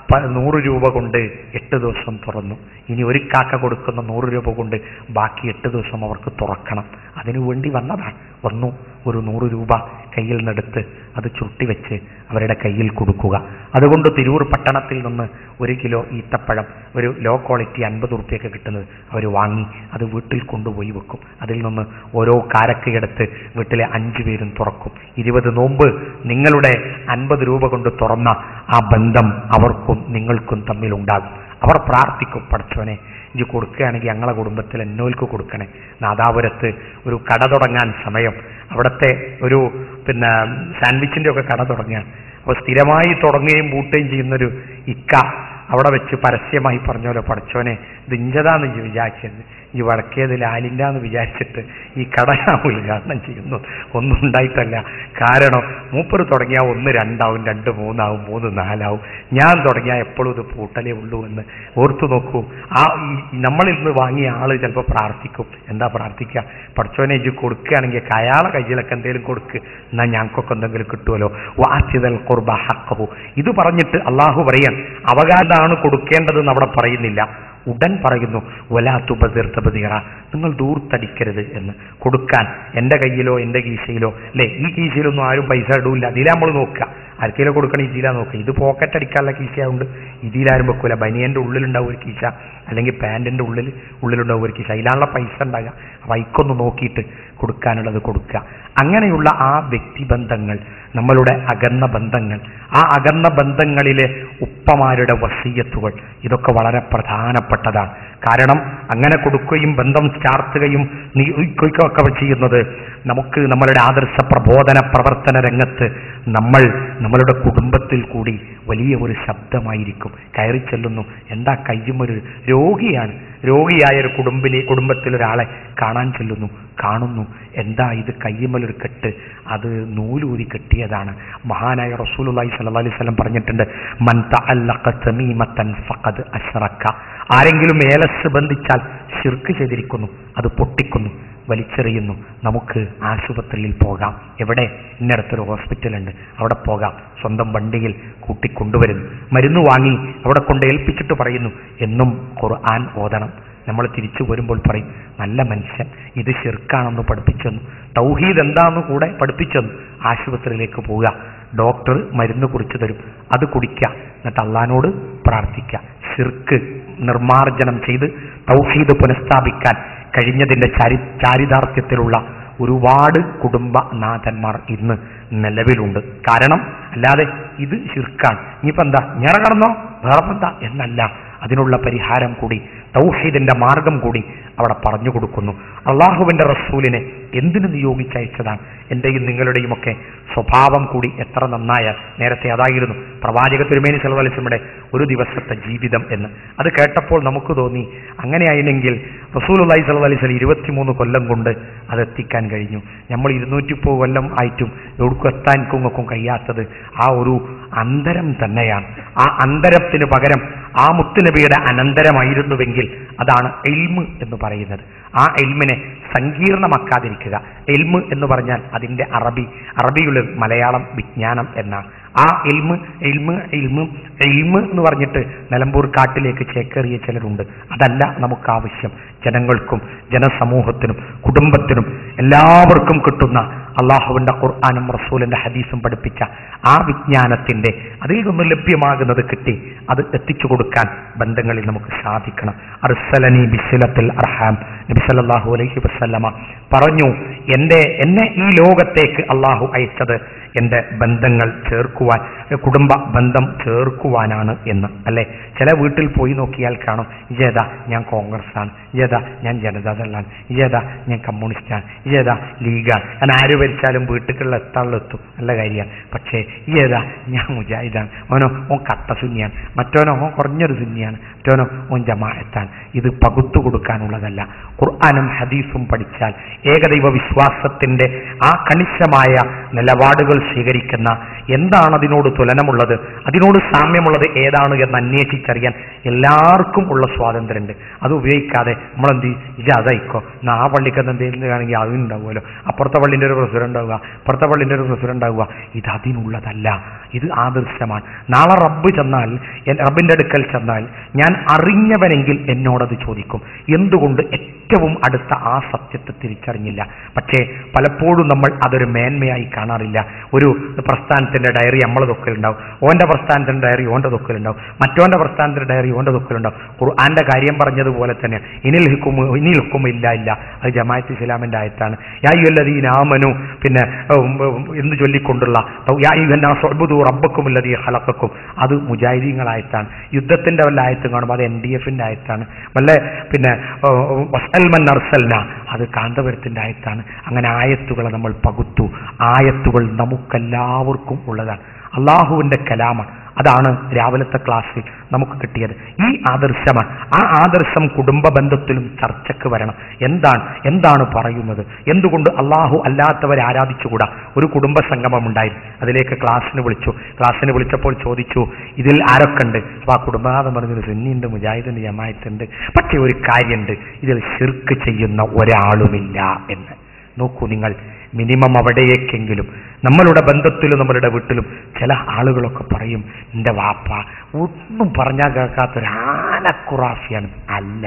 പ- നൂറ് രൂപ കൊണ്ട് എട്ട് ദിവസം തുറന്നു ഇനി ഒരു കാക്ക കൊടുക്കുന്ന നൂറ് രൂപ കൊണ്ട് ബാക്കി എട്ട് ദിവസം അവർക്ക് തുറക്കണം അതിനു വേണ്ടി വന്നതാണ് വന്നു ഒരു നൂറ് രൂപ കയ്യിൽ നിന്നെടുത്ത് അത് ചുരുട്ടി വെച്ച് അവരുടെ കയ്യിൽ കൊടുക്കുക അതുകൊണ്ട് തിരൂർ പട്ടണത്തിൽ നിന്ന് ഒരു കിലോ ഈത്തപ്പഴം ഒരു ലോ ക്വാളിറ്റി അൻപത് റുപ്യൊക്കെ കിട്ടുന്നത് അവർ വാങ്ങി അത് വീട്ടിൽ കൊണ്ടുപോയി വെക്കും അതിൽ നിന്ന് ഓരോ കാരക്കയെടുത്ത് വീട്ടിലെ അഞ്ചു പേരും തുറക്കും ഇരുപത് നോമ്പ് നിങ്ങളുടെ അൻപത് രൂപ കൊണ്ട് തുറന്ന ആ ബന്ധം അവർക്കും നിങ്ങൾക്കും തമ്മിലുണ്ടാകും അവർ പ്രാർത്ഥിക്കും പഠിച്ചവനെ ഇജ് കൊടുക്കുകയാണെങ്കിൽ ഞങ്ങളെ കുടുംബത്തിൽ എന്നോൽക്ക് കൊടുക്കണേ നാദാപുരത്ത് ഒരു കട തുടങ്ങാൻ സമയം അവിടുത്തെ ഒരു പിന്നെ സാൻഡ്വിച്ചിൻ്റെ ഒക്കെ കട തുടങ്ങുകയാണ് അപ്പോൾ സ്ഥിരമായി തുടങ്ങുകയും പൂട്ടുകയും ചെയ്യുന്നൊരു ഇക്ക അവിടെ വെച്ച് പരസ്യമായി പറഞ്ഞോലോ പഠിച്ചോനെ ഇത് ഇഞ്ചതാന്ന് ഇജ്ജ് വിചാരിച്ചത് ഈ വടക്കേത് ലാലിൻ്റെന്ന് വിചാരിച്ചിട്ട് ഈ കട ഞാൻ ഉദ്ഘാടനം ചെയ്യുന്നു ഒന്നും ഉണ്ടായിട്ടല്ല കാരണം മൂപ്പർ തുടങ്ങിയാൽ ഒന്ന് രണ്ടാവും രണ്ട് മൂന്നാവും മൂന്ന് നാലാവും ഞാൻ തുടങ്ങിയാൽ എപ്പോഴും ഇത് പൂട്ടലേ ഉള്ളൂ എന്ന് ഓർത്തു നോക്കൂ ആ ഈ നമ്മളിൽ നിന്ന് വാങ്ങിയ ആള് ചിലപ്പോൾ പ്രാർത്ഥിക്കും എന്താ പ്രാർത്ഥിക്കുക പഠിച്ചോനെ ഇജ്ജ് കൊടുക്കുകയാണെങ്കിൽ അയാളെ കയ്യിലൊക്കെ എന്തെങ്കിലും കൊടുക്ക് എന്നാൽ ഞങ്ങൾക്കൊക്കെ എന്തെങ്കിലും കിട്ടുമല്ലോ വാച്ചിതൽ കുർബ ഹക്കഹു ഇത് പറഞ്ഞിട്ട് അള്ളാഹു പറയാൻ അവകാശമാണ് കൊടുക്കേണ്ടതെന്ന് അവിടെ പറയുന്നില്ല ഉടൻ പറയുന്നു വലാത്തുപതീർത്തപതീറ നിങ്ങൾ ദൂർത്തടിക്കരുത് എന്ന് കൊടുക്കാൻ എൻ്റെ കയ്യിലോ എൻ്റെ കീശയിലോ അല്ലേ ഈ കീശയിലൊന്നും ആരും പൈസ ഇടൂല്ല അതിലാ നമ്മൾ നോക്കുക ആർക്കെങ്കിലും കൊടുക്കണം ഇതിലാ നോക്കുക ഇത് പോക്കറ്റ് അടിക്കാനുള്ള കീശയുണ്ട് ഇതിലാരും വെക്കൂല ബനിയൻ്റെ ഉള്ളിലുണ്ടാവും ഒരു കീശ അല്ലെങ്കിൽ പാൻറ്റിൻ്റെ ഉള്ളിൽ ഉള്ളിലുണ്ടാവും ഒരു കീശ അതിലാണുള്ള പൈസ ഉണ്ടാകുക അപ്പം അയക്കൊന്ന് നോക്കിയിട്ട് കൊടുക്കാനുള്ളത് കൊടുക്കുക അങ്ങനെയുള്ള ആ വ്യക്തിബന്ധങ്ങൾ നമ്മളുടെ അകന്ന ബന്ധങ്ങൾ ആ അകന്ന ബന്ധങ്ങളിലെ ഉപ്പമാരുടെ വസീയത്തുകൾ ഇതൊക്കെ വളരെ പ്രധാനപ്പെട്ടതാണ് കാരണം അങ്ങനെ കൊടുക്കുകയും ബന്ധം ചാർത്തുകയും നീക്കുകയും ഒക്കെ ചെയ്യുന്നത് നമുക്ക് നമ്മളുടെ ആദർശ പ്രബോധന പ്രവർത്തന രംഗത്ത് നമ്മൾ നമ്മളുടെ കുടുംബത്തിൽ കൂടി വലിയ ഒരു ശബ്ദമായിരിക്കും കയറി ചെല്ലുന്നു എന്താ കയ്യും ഒരു രോഗിയാണ് രോഗിയായ ഒരു കുടുംബിലെ കുടുംബത്തിൽ ഒരാളെ കാണാൻ ചെല്ലുന്നു കാണുന്നു എന്താ ഇത് കയ്യുമ്മലൊരു കെട്ട് അത് നൂലൂരി കെട്ടിയതാണ് മഹാനായ റസൂലുള്ളാഹി സ്വല്ലല്ലാഹി അലൈഹി വസല്ലം പറഞ്ഞിട്ടുണ്ട് മൻ തഅല്ലഖ തമീമത്തൻ ഫഖദ് അശ്റക ആരെങ്കിലും ഏലസ് ബന്ധിച്ചാൽ ശിർക്ക് ചെയ്തിരിക്കുന്നു അത് പൊട്ടിക്കുന്നു വലിച്ചെറിയുന്നു നമുക്ക് ആശുപത്രിയിൽ പോകാം എവിടെ ഇന്നടത്തൊരു ഹോസ്പിറ്റലുണ്ട് അവിടെ പോകാം സ്വന്തം വണ്ടിയിൽ കൂട്ടിക്കൊണ്ടുവരുന്നു മരുന്ന് വാങ്ങി അവിടെ കൊണ്ട് ഏൽപ്പിച്ചിട്ട് പറയുന്നു എന്നും ഖുർആൻ ഓതണം നമ്മൾ തിരിച്ചു വരുമ്പോൾ പറയും നല്ല മനുഷ്യൻ ഇത് ഷിർക്കാണെന്ന് പഠിപ്പിച്ചെന്നു തൗഹീദ് എന്താണെന്ന് കൂടെ പഠിപ്പിച്ചെന്നു ആശുപത്രിയിലേക്ക് പോവുക ഡോക്ടർ മരുന്ന് കുറിച്ചു തരും അത് കുടിക്കുക എന്നിട്ട് അള്ളഹാനോട് പ്രാർത്ഥിക്കുക ഷിർക്ക് നിർമാർജനം ചെയ്ത് തൗഹീദ് പുനഃസ്ഥാപിക്കാൻ കഴിഞ്ഞതിൻ്റെ ചരി ചാരിതാർത്ഥ്യത്തിലുള്ള ഒരുപാട് കുടുംബനാഥന്മാർ ഇന്ന് നിലവിലുണ്ട് കാരണം അല്ലാതെ ഇത് ശിർക്കാണ് ഇനിയിപ്പോൾ എന്താ ഞാൻ കടന്നോ വേറെ എന്താ എന്നല്ല അതിനുള്ള പരിഹാരം കൂടി തൗഹീദിന്റെ മാർഗം കൂടി അവിടെ പറഞ്ഞു കൊടുക്കുന്നു അള്ളാഹുവിന്റെ റസൂലിനെ എന്തിനു നിയോഗിച്ചയച്ചതാണ് എന്റെയും നിങ്ങളുടെയും ഒക്കെ സ്വഭാവം കൂടി എത്ര നന്നായാൽ നേരത്തെ അതായിരുന്നു പ്രവാചക തിരുമേനി സലവലിസമ്മയുടെ ഒരു ദിവസത്തെ ജീവിതം എന്ന് അത് കേട്ടപ്പോൾ നമുക്ക് തോന്നി അങ്ങനെയായിരുന്നെങ്കിൽ റസൂൽ അള്ളഹി സല്ലു അലൈഹി സ്വലം ഇരുപത്തിമൂന്ന് കൊല്ലം കൊണ്ട് അത് എത്തിക്കാൻ കഴിഞ്ഞു നമ്മൾ ഇരുന്നൂറ്റി മുപ്പത് കൊല്ലം ആയിട്ടും എവിടേക്കും എത്താൻ കുങ്ങക്കും കഴിയാത്തത് ആ ഒരു അന്തരം തന്നെയാണ് ആ അന്തരത്തിന് പകരം ആ മുത്തുനബിയുടെ അനന്തരമായിരുന്നുവെങ്കിൽ അതാണ് എൽമ് എന്ന് പറയുന്നത് ആ എൽമിനെ സങ്കീർണമാക്കാതിരിക്കുക എൽമ് എന്ന് പറഞ്ഞാൽ അതിൻ്റെ അറബി അറബിയുള്ള മലയാളം വിജ്ഞാനം എന്നാണ് ആ എൽമ് എൽമ് എൽമ് എൽമ് എന്ന് പറഞ്ഞിട്ട് നിലമ്പൂർ കാട്ടിലേക്ക് ചേക്കേറിയ ചിലരുണ്ട് അതല്ല നമുക്ക് ആവശ്യം ജനങ്ങൾക്കും ജനസമൂഹത്തിനും കുടുംബത്തിനും എല്ലാവർക്കും കിട്ടുന്ന അള്ളാഹുവിൻ്റെ ഖുർആാനും റസൂലിൻ്റെ ഹദീസും പഠിപ്പിച്ച ആ വിജ്ഞാനത്തിൻ്റെ അതിൽ നിന്ന് ലഭ്യമാകുന്നത് കിട്ടി അത് എത്തിച്ചു കൊടുക്കാൻ ബന്ധങ്ങളിൽ നമുക്ക് സാധിക്കണം അർസലനി ബിസിലത്തിൽ അർഹാം നബി സല്ലല്ലാഹു അലൈഹി വസല്ലമ പറഞ്ഞു എൻ്റെ എന്നെ ഈ ലോകത്തേക്ക് അള്ളാഹു അയച്ചത് എൻ്റെ ബന്ധങ്ങൾ ചേർക്കുവാൻ കുടുംബ ബന്ധം ചേർക്കുവാനാണ് എന്ന് അല്ലെ ചില വീട്ടിൽ പോയി നോക്കിയാൽ കാണും ഇജേതാ ഞാൻ കോൺഗ്രസ് ആണ് ഇജേതാ ഞാൻ ജനതാദളാണ് ഇജേതാ ഞാൻ കമ്മ്യൂണിസ്റ്റാണ് ഇജേതാ ലീഗാണ് ഞാൻ ആര് ഭരിച്ചാലും വീട്ടിലുള്ള എത്താളെത്തും നല്ല കാര്യമാണ് പക്ഷേ ഇജേതാ ഞാൻ മുജാഹിദാണ് ഓനോ ഓൻ കട്ട സുന്നിയാണ് മറ്റോനോ ഓൻ കുറഞ്ഞൊരു സുന്നിയാണ് മറ്റോനോ ഓൻ ജമാഅത്താണ് ഇത് പകുത്തു കൊടുക്കാനുള്ളതല്ല ഖുർആാനും ഹദീസും പഠിച്ചാൽ ഏകദൈവ വിശ്വാസത്തിന്റെ ആ കണിശമായ നിലപാടുകൾ സ്വീകരിക്കുന്ന എന്താണ് അതിനോട് തുലനമുള്ളത് അതിനോട് സാമ്യമുള്ളത് ഏതാണ് എന്ന് അന്വേഷിച്ചറിയാൻ എല്ലാവർക്കും ഉള്ള സ്വാതന്ത്ര്യമുണ്ട് അത് ഉപയോഗിക്കാതെ നമ്മളെന്ത് ഇത് അതയിക്കോ എന്നാ ആ പള്ളിക്ക് എന്തെങ്കിലും ആണെങ്കിൽ അതുണ്ടാവുമല്ലോ അപ്പുറത്തെ പള്ളിൻ്റെ ഒരു പ്രസിഡന്റ് ആവുക ഇപ്പുറത്തെ പള്ളിൻ്റെ ഒരു പ്രസിഡന്റ് ആവുക ഇത് അതിനുള്ളതല്ല ഇത് ആദർശമാണ് നാളെ റബ്ബ് ചെന്നാൽ എൻ- റബ്ബിന്റെ അടുക്കൽ ചെന്നാൽ ഞാൻ അറിഞ്ഞവനെങ്കിൽ എന്നോടത് ചോദിക്കും എന്തുകൊണ്ട് ഏറ്റവും അടുത്ത ആ സത്യത്തെ തിരിച്ചറിഞ്ഞില്ല പക്ഷേ പലപ്പോഴും നമ്മൾ അതൊരു മേന്മയായി കാണാറില്ല ഒരു പ്രസ്ഥാനത്തിന്റെ ഡയറി നമ്മളെ തൊക്കലുണ്ടാവും ഓന്റെ പ്രസ്ഥാനത്തിന്റെ ഡയറി ഓന്റെ തൊക്കലുണ്ടാവും മറ്റോന്റെ പ്രസ്ഥാനത്തിന്റെ ഡയറി ഓന്റെ തൊക്കലുണ്ടാവും ഖുർആന്റെ കാര്യം പറഞ്ഞതുപോലെ തന്നെ ഇനിൽ ഹുക്കും ഇനിൽ ഹുക്കും ഇല്ല ഇല്ല അത് ജമാഅത്ത് ഇസ്ലാമിന്റെ ആയത്താണ് യായുല്ലദീന ആമനു പിന്നെ ഉം, ഉം, എന്ന് ചൊല്ലിക്കൊണ്ടുള്ള യായുഹു റബ്ബക്കും ഉല്ലതീ ഹലക്കും അത് മുജാഹിദീങ്ങളായത്താണ് യുദ്ധത്തിന്റെ വല്ല ആയത്തും കാണുമ്പോൾ അത് എൻ ഡി എഫിന്റെ ആയത്താണ് വല്ല പിന്നെ വസൽമൻ അർസൽന അത് കാന്തപുരത്തിന്റെ ആയത്താണ് അങ്ങനെ ആയത്തുകളെ നമ്മൾ പകുത്തു ആയത്തുകൾ നമുക്കെല്ലാവർക്കും ഉള്ളതാണ് അള്ളാഹുവിന്റെ കലാമാണ് അതാണ് രാവിലത്തെ ക്ലാസ്സിൽ നമുക്ക് കിട്ടിയത് ഈ ആദർശമാണ് ആ ആദർശം കുടുംബ ബന്ധത്തിലും ചർച്ചയ്ക്ക് വരണം എന്താണ് എന്താണ് പറയുന്നത് എന്തുകൊണ്ട് അള്ളാഹു അല്ലാത്തവരെ ആരാധിച്ചുകൂടാ ഒരു കുടുംബ സംഗമം ഉണ്ടായി അതിലേക്ക് ക്ലാസ്സിന് വിളിച്ചു ക്ലാസ്സിന് വിളിച്ചപ്പോൾ ചോദിച്ചു ഇതിൽ ആരൊക്കെ ഉണ്ട് അപ്പൊ ആ കുടുംബനാഥം പറഞ്ഞൊരു സുന്നിയുണ്ട് മുജാഹിദുണ്ട് ജമായത്തുണ്ട് പക്ഷേ ഒരു കാര്യമുണ്ട് ഇതിൽ ശിർക്ക് ചെയ്യുന്ന ഒരാളുമില്ല എന്ന് നോക്കൂ നിങ്ങൾ മിനിമം അവിടേക്കെങ്കിലും നമ്മളുടെ ബന്ധത്തിലും നമ്മളുടെ വീട്ടിലും ചില ആളുകളൊക്കെ പറയും എൻ്റെ വാപ്പ ഒന്നും പറഞ്ഞാൽ കേൾക്കാത്തൊരു ആനക്കുറാഫിയാണ് അല്ല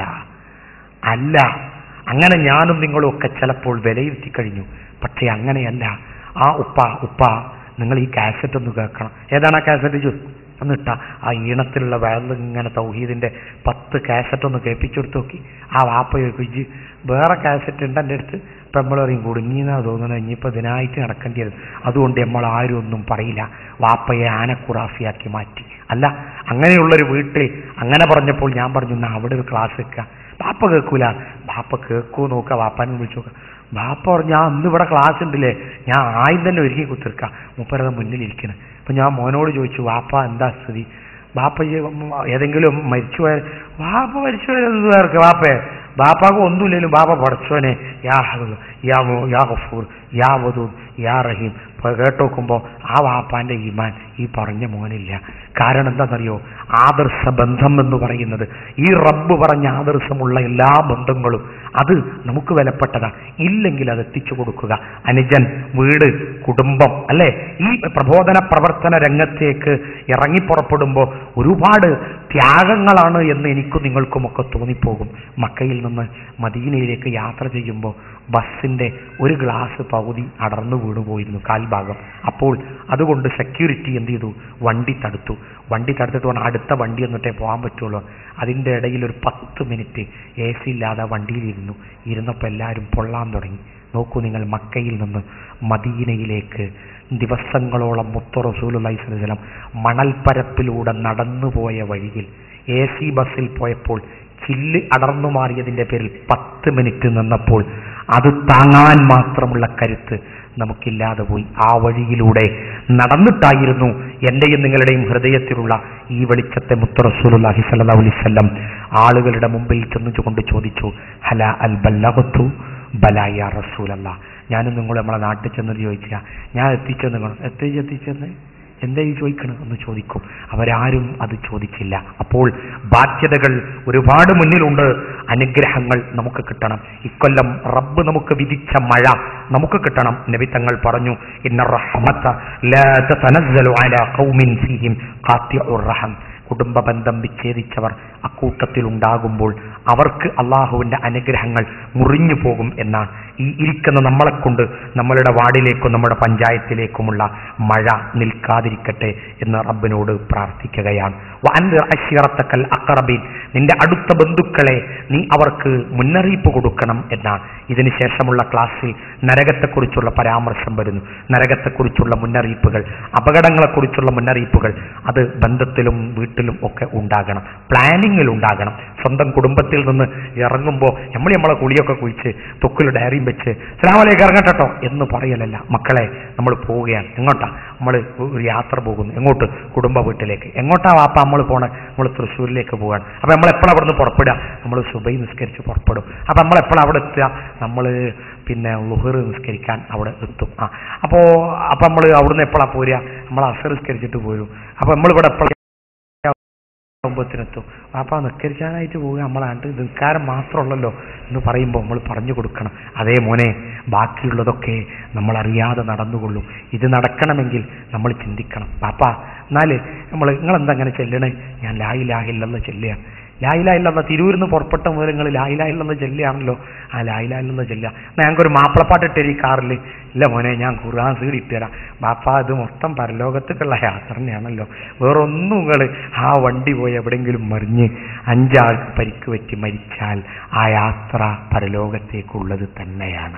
അല്ല അങ്ങനെ ഞാനും നിങ്ങളും ഒക്കെ ചിലപ്പോൾ വിലയിരുത്തി കഴിഞ്ഞു പക്ഷേ അങ്ങനെയല്ല ആ ഉപ്പ ഉപ്പ നിങ്ങൾ ഈ കാസറ്റ് ഒന്ന് കേൾക്കണം ഏതാണ് ആ കാസറ്റ് ചോ എന്നിട്ടാ ആ ഈണത്തിലുള്ള വയറിൽ ഇങ്ങനെ തൗഹീദിന്റെ പത്ത് കാസറ്റ് ഒന്ന് കേൾപ്പിച്ചു കൊടുത്ത് നോക്കി ആ വാപ്പ ചോദിക്കും ഇജ്ജ് വേറെ കാസറ്റ് ഉണ്ട് എൻ്റെ അടുത്ത് ഇപ്പം നമ്മൾ പറയും കുടുങ്ങിയെന്നാ തോന്നുന്നത് ഇനിയിപ്പോൾ ഇതിനായിട്ട് നടക്കേണ്ടി വരും അതുകൊണ്ട് നമ്മൾ ആരും ഒന്നും പറയില്ല വാപ്പയെ ആനക്കുറാഫിയാക്കി മാറ്റി അല്ല അങ്ങനെയുള്ളൊരു വീട്ടിൽ അങ്ങനെ പറഞ്ഞപ്പോൾ ഞാൻ പറഞ്ഞു എന്നാ അവിടെ ഒരു ക്ലാസ് വെക്കുക ബാപ്പ കേൾക്കൂല ബാപ്പ കേൾക്കൂ നോക്കുക വാപ്പാനെ വിളിച്ചു നോക്കുക ബാപ്പ പറഞ്ഞു ഞാൻ അന്ന് ഇവിടെ ക്ലാസ് ഉണ്ടല്ലേ ഞാൻ ആയും തന്നെ ഒരുക്കി കുത്തിർക്കാം മുപ്പരത് മുന്നിലിരിക്കണം അപ്പൊ ഞാൻ മോനോട് ചോദിച്ചു വാപ്പ എന്താ സ്ഥിതി ബാപ്പ ഈ ഏതെങ്കിലും മരിച്ചു പോയ വാപ്പ മരിച്ചു പോയത് വാപ്പേ ബാപ്പാക്ക് ഒന്നുമില്ലെങ്കിലും ബാപ്പ പഠിച്ചോനെ യാ ഹദ്, യാ മു- യാ ഗഫൂർ യാ വദൂദ് യാ റഹീം ഇപ്പൊ കേട്ടോക്കുമ്പോ ആ വാപ്പാന്റെ ഈമാൻ ഈ പറഞ്ഞ മോനില്ല കാരണം എന്താണെന്നറിയോ ആദർശ ബന്ധം എന്ന് പറയുന്നത് ഈ റബ്ബ് പറഞ്ഞ ആദർശമുള്ള എല്ലാ ബന്ധങ്ങളും അത് നമുക്ക് വിലപ്പെട്ടതാണ് ഇല്ലെങ്കിൽ അത് എത്തിച്ചു കൊടുക്കുക അനുജൻ വീട് കുടുംബം അല്ലെ ഈ പ്രബോധന പ്രവർത്തന രംഗത്തേക്ക് ഇറങ്ങി പുറപ്പെടുമ്പോൾ ഒരുപാട് ത്യാഗങ്ങളാണ് എന്ന് എനിക്കും നിങ്ങൾക്കുമൊക്കെ തോന്നിപ്പോകും മക്കയിൽ നിന്ന് മദീനയിലേക്ക് യാത്ര ചെയ്യുമ്പോൾ ബസ്സിന്റെ ഒരു ഗ്ലാസ് പകുതി അടർന്നു വീണു പോയിരുന്നു കാൽഭാഗം അപ്പോൾ അതുകൊണ്ട് സെക്യൂരിറ്റി എന്ത് ചെയ്തു വണ്ടി തടുത്തു വണ്ടി തടുത്തിട്ട് വേണം അടുത്ത വണ്ടി എന്നിട്ടേ പോകാൻ പറ്റുള്ളൂ അതിൻ്റെ ഇടയിൽ ഒരു പത്ത് മിനിറ്റ് എ സി ഇല്ലാതെ വണ്ടിയിലിരുന്നു ഇരുന്നപ്പോൾ എല്ലാവരും പൊള്ളാൻ തുടങ്ങി നോക്കൂ നിങ്ങൾ മക്കയിൽ നിന്ന് മദീനയിലേക്ക് ദിവസങ്ങളോളം മുത്ത റസൂലുള്ളാഹി സ്വല്ലല്ലാഹു അലൈഹി വസല്ലം മണൽപ്പരപ്പിലൂടെ നടന്നുപോയ വഴിയിൽ എ സി ബസ്സിൽ പോയപ്പോൾ ചില്ല് അടർന്നു മാറിയതിൻ്റെ പേരിൽ പത്ത് മിനിറ്റ് നിന്നപ്പോൾ അത് താങ്ങാൻ മാത്രമുള്ള കരുത്ത് നമുക്കില്ലാതെ പോയി ആ വഴിയിലൂടെ നടന്നിട്ടായിരുന്നു എൻ്റെയും നിങ്ങളുടെയും ഹൃദയത്തിലുള്ള ഈ വെളിച്ചത്തെ മുത്ത റസൂലുള്ളാഹി സ്വല്ലല്ലാഹു അലൈഹി വസല്ലം ആളുകളുടെ മുമ്പിൽ ചെന്നുകൊണ്ട് ചോദിച്ചു ഹല അൽ ബല്ലഗത്തു ബലായ റസൂലല്ല ഞാനും നിങ്ങൾ നമ്മളെ നാട്ടിൽ ചെന്ന് ചോദിച്ചാ ഞാൻ എത്തിച്ചെന്ന് നിങ്ങൾ എത്തിച്ച് എത്തിച്ചെന്ന് എന്താ ഈ ചോദിക്കണം എന്ന് ചോദിക്കും അവരാരും അത് ചോദിച്ചില്ല അപ്പോൾ ബാധ്യതകൾ ഒരുപാട് മുന്നിലുണ്ട് അനുഗ്രഹങ്ങൾ നമുക്ക് കിട്ടണം ഇക്കൊല്ലം റബ്ബ് നമുക്ക് വിധിച്ച മഴ നമുക്ക് കിട്ടണം നബി തങ്ങൾ പറഞ്ഞു ഇന്ന റഹ്മത്ത ലാ തതനസ്സലു അലാ ഖൗമിൻ ഫീഹിം ഖാത്തിഉർ റഹം കുടുംബ ബന്ധം വിച്ഛേദിച്ചവർ അക്കൂട്ടത്തിൽ ഉണ്ടാകുമ്പോൾ അവർക്ക് അള്ളാഹുവിൻ്റെ അനുഗ്രഹങ്ങൾ മുറിഞ്ഞു പോകും എന്നാണ് ഈ ഇരിക്കുന്ന നമ്മളെ കൊണ്ട് നമ്മളുടെ വാർഡിലേക്കും നമ്മുടെ പഞ്ചായത്തിലേക്കുമുള്ള മഴ നിൽക്കാതിരിക്കട്ടെ എന്ന് റബ്ബിനോട് പ്രാർത്ഥിക്കുകയാണ് വഅൻദിർ അശീറത്തക്കൽ അക്കറബീൻ നിന്റെ അടുത്ത ബന്ധുക്കളെ നീ അവർക്ക് മുന്നറിയിപ്പ് കൊടുക്കണം എന്നാണ് ഇതിന് ശേഷമുള്ള ക്ലാസ്സിൽ നരകത്തെക്കുറിച്ചുള്ള പരാമർശം വരുന്നു നരകത്തെക്കുറിച്ചുള്ള മുന്നറിയിപ്പുകൾ അപകടങ്ങളെക്കുറിച്ചുള്ള മുന്നറിയിപ്പുകൾ അത് ബന്ധത്തിലും വീട്ടിലും ഒക്കെ ഉണ്ടാകണം പ്ലാനിങ്ങിൽ ഉണ്ടാകണം സ്വന്തം കുടുംബത്തിൽ നിന്ന് ഇറങ്ങുമ്പോൾ നമ്മൾ നമ്മളെ കുളിയൊക്കെ കുഴിച്ച് തൊക്കിൽ ഡയറിയും വെച്ച് സ്ലാമലേക്ക് ഇറങ്ങട്ടോ എന്ന് പറയലല്ല മക്കളെ നമ്മൾ പോവുകയാണ് എങ്ങോട്ടാ നമ്മൾ ഒരു യാത്ര പോകുന്നു എങ്ങോട്ട് കുടുംബ വീട്ടിലേക്ക് എങ്ങോട്ടാ വാപ്പ നമ്മൾ പോണേ നമ്മൾ തൃശ്ശൂരിലേക്ക് പോവാണ് അപ്പൊ നമ്മൾ എപ്പോഴാണ് അവിടെ നിന്ന് പുറപ്പെടുക നമ്മൾ സുബൈ നിസ്കരിച്ച് പുറപ്പെടും അപ്പൊ നമ്മൾ എപ്പോഴാണ് അവിടെ എത്തുക നമ്മൾ പിന്നെ ലുഹർ നിസ്കരിക്കാൻ അവിടെ എത്തും ആ അപ്പോൾ അപ്പം നമ്മൾ അവിടുന്ന് എപ്പോഴാണ് പോരുക നമ്മൾ അസർ നിസ്കരിച്ചിട്ട് പോരും അപ്പം നമ്മളിവിടെ എപ്പോഴാണ് കുടുംബത്തിനെത്തും വാപ്പ നിസ്കരിക്കാനായിട്ട് പോവുക നമ്മളാണ്ട് നിസ്കാരം മാത്രമുള്ളല്ലോ എന്ന് പറയുമ്പോൾ നമ്മൾ പറഞ്ഞു കൊടുക്കണം അതേ മോനെ ബാക്കിയുള്ളതൊക്കെ നമ്മൾ അറിയാതെ നടന്നുകൊള്ളും ഇത് നടക്കണമെങ്കിൽ നമ്മൾ ചിന്തിക്കണം പാപ്പാ എന്നാല് നമ്മൾ നിങ്ങളെന്താ അങ്ങനെ ചെല്ലണേ ഞാൻ ലായിലാഹില്ലെന്ന് ചെല്ലുക ലായിലായില്ലെന്ന തിരൂരിൽ നിന്ന് പുറപ്പെട്ട മുതൽ നിങ്ങൾ ലായിലായില്ലെന്ന് ചെല്ലുകയാണല്ലോ ആ ലായിലായില്ലെന്ന് ചെല്ലുക എന്നാ ഞങ്ങൾക്കൊരു മാപ്പിളപ്പാട്ട് ഇട്ടേരി കാറിൽ ഇല്ല മോനെ ഞാൻ ഖുർആൻ സീഡ് ഇട്ടുതരാം ബാപ്പ ഇത് മൊത്തം പരലോകത്തേക്കുള്ള യാത്ര തന്നെയാണല്ലോ വേറൊന്നും നിങ്ങൾ ആ വണ്ടി പോയി എവിടെയെങ്കിലും മറിഞ്ഞ് അഞ്ചാൾക്ക് പരിക്ക് പറ്റി മരിച്ചാൽ ആ യാത്ര പരലോകത്തേക്കുള്ളത് തന്നെയാണ്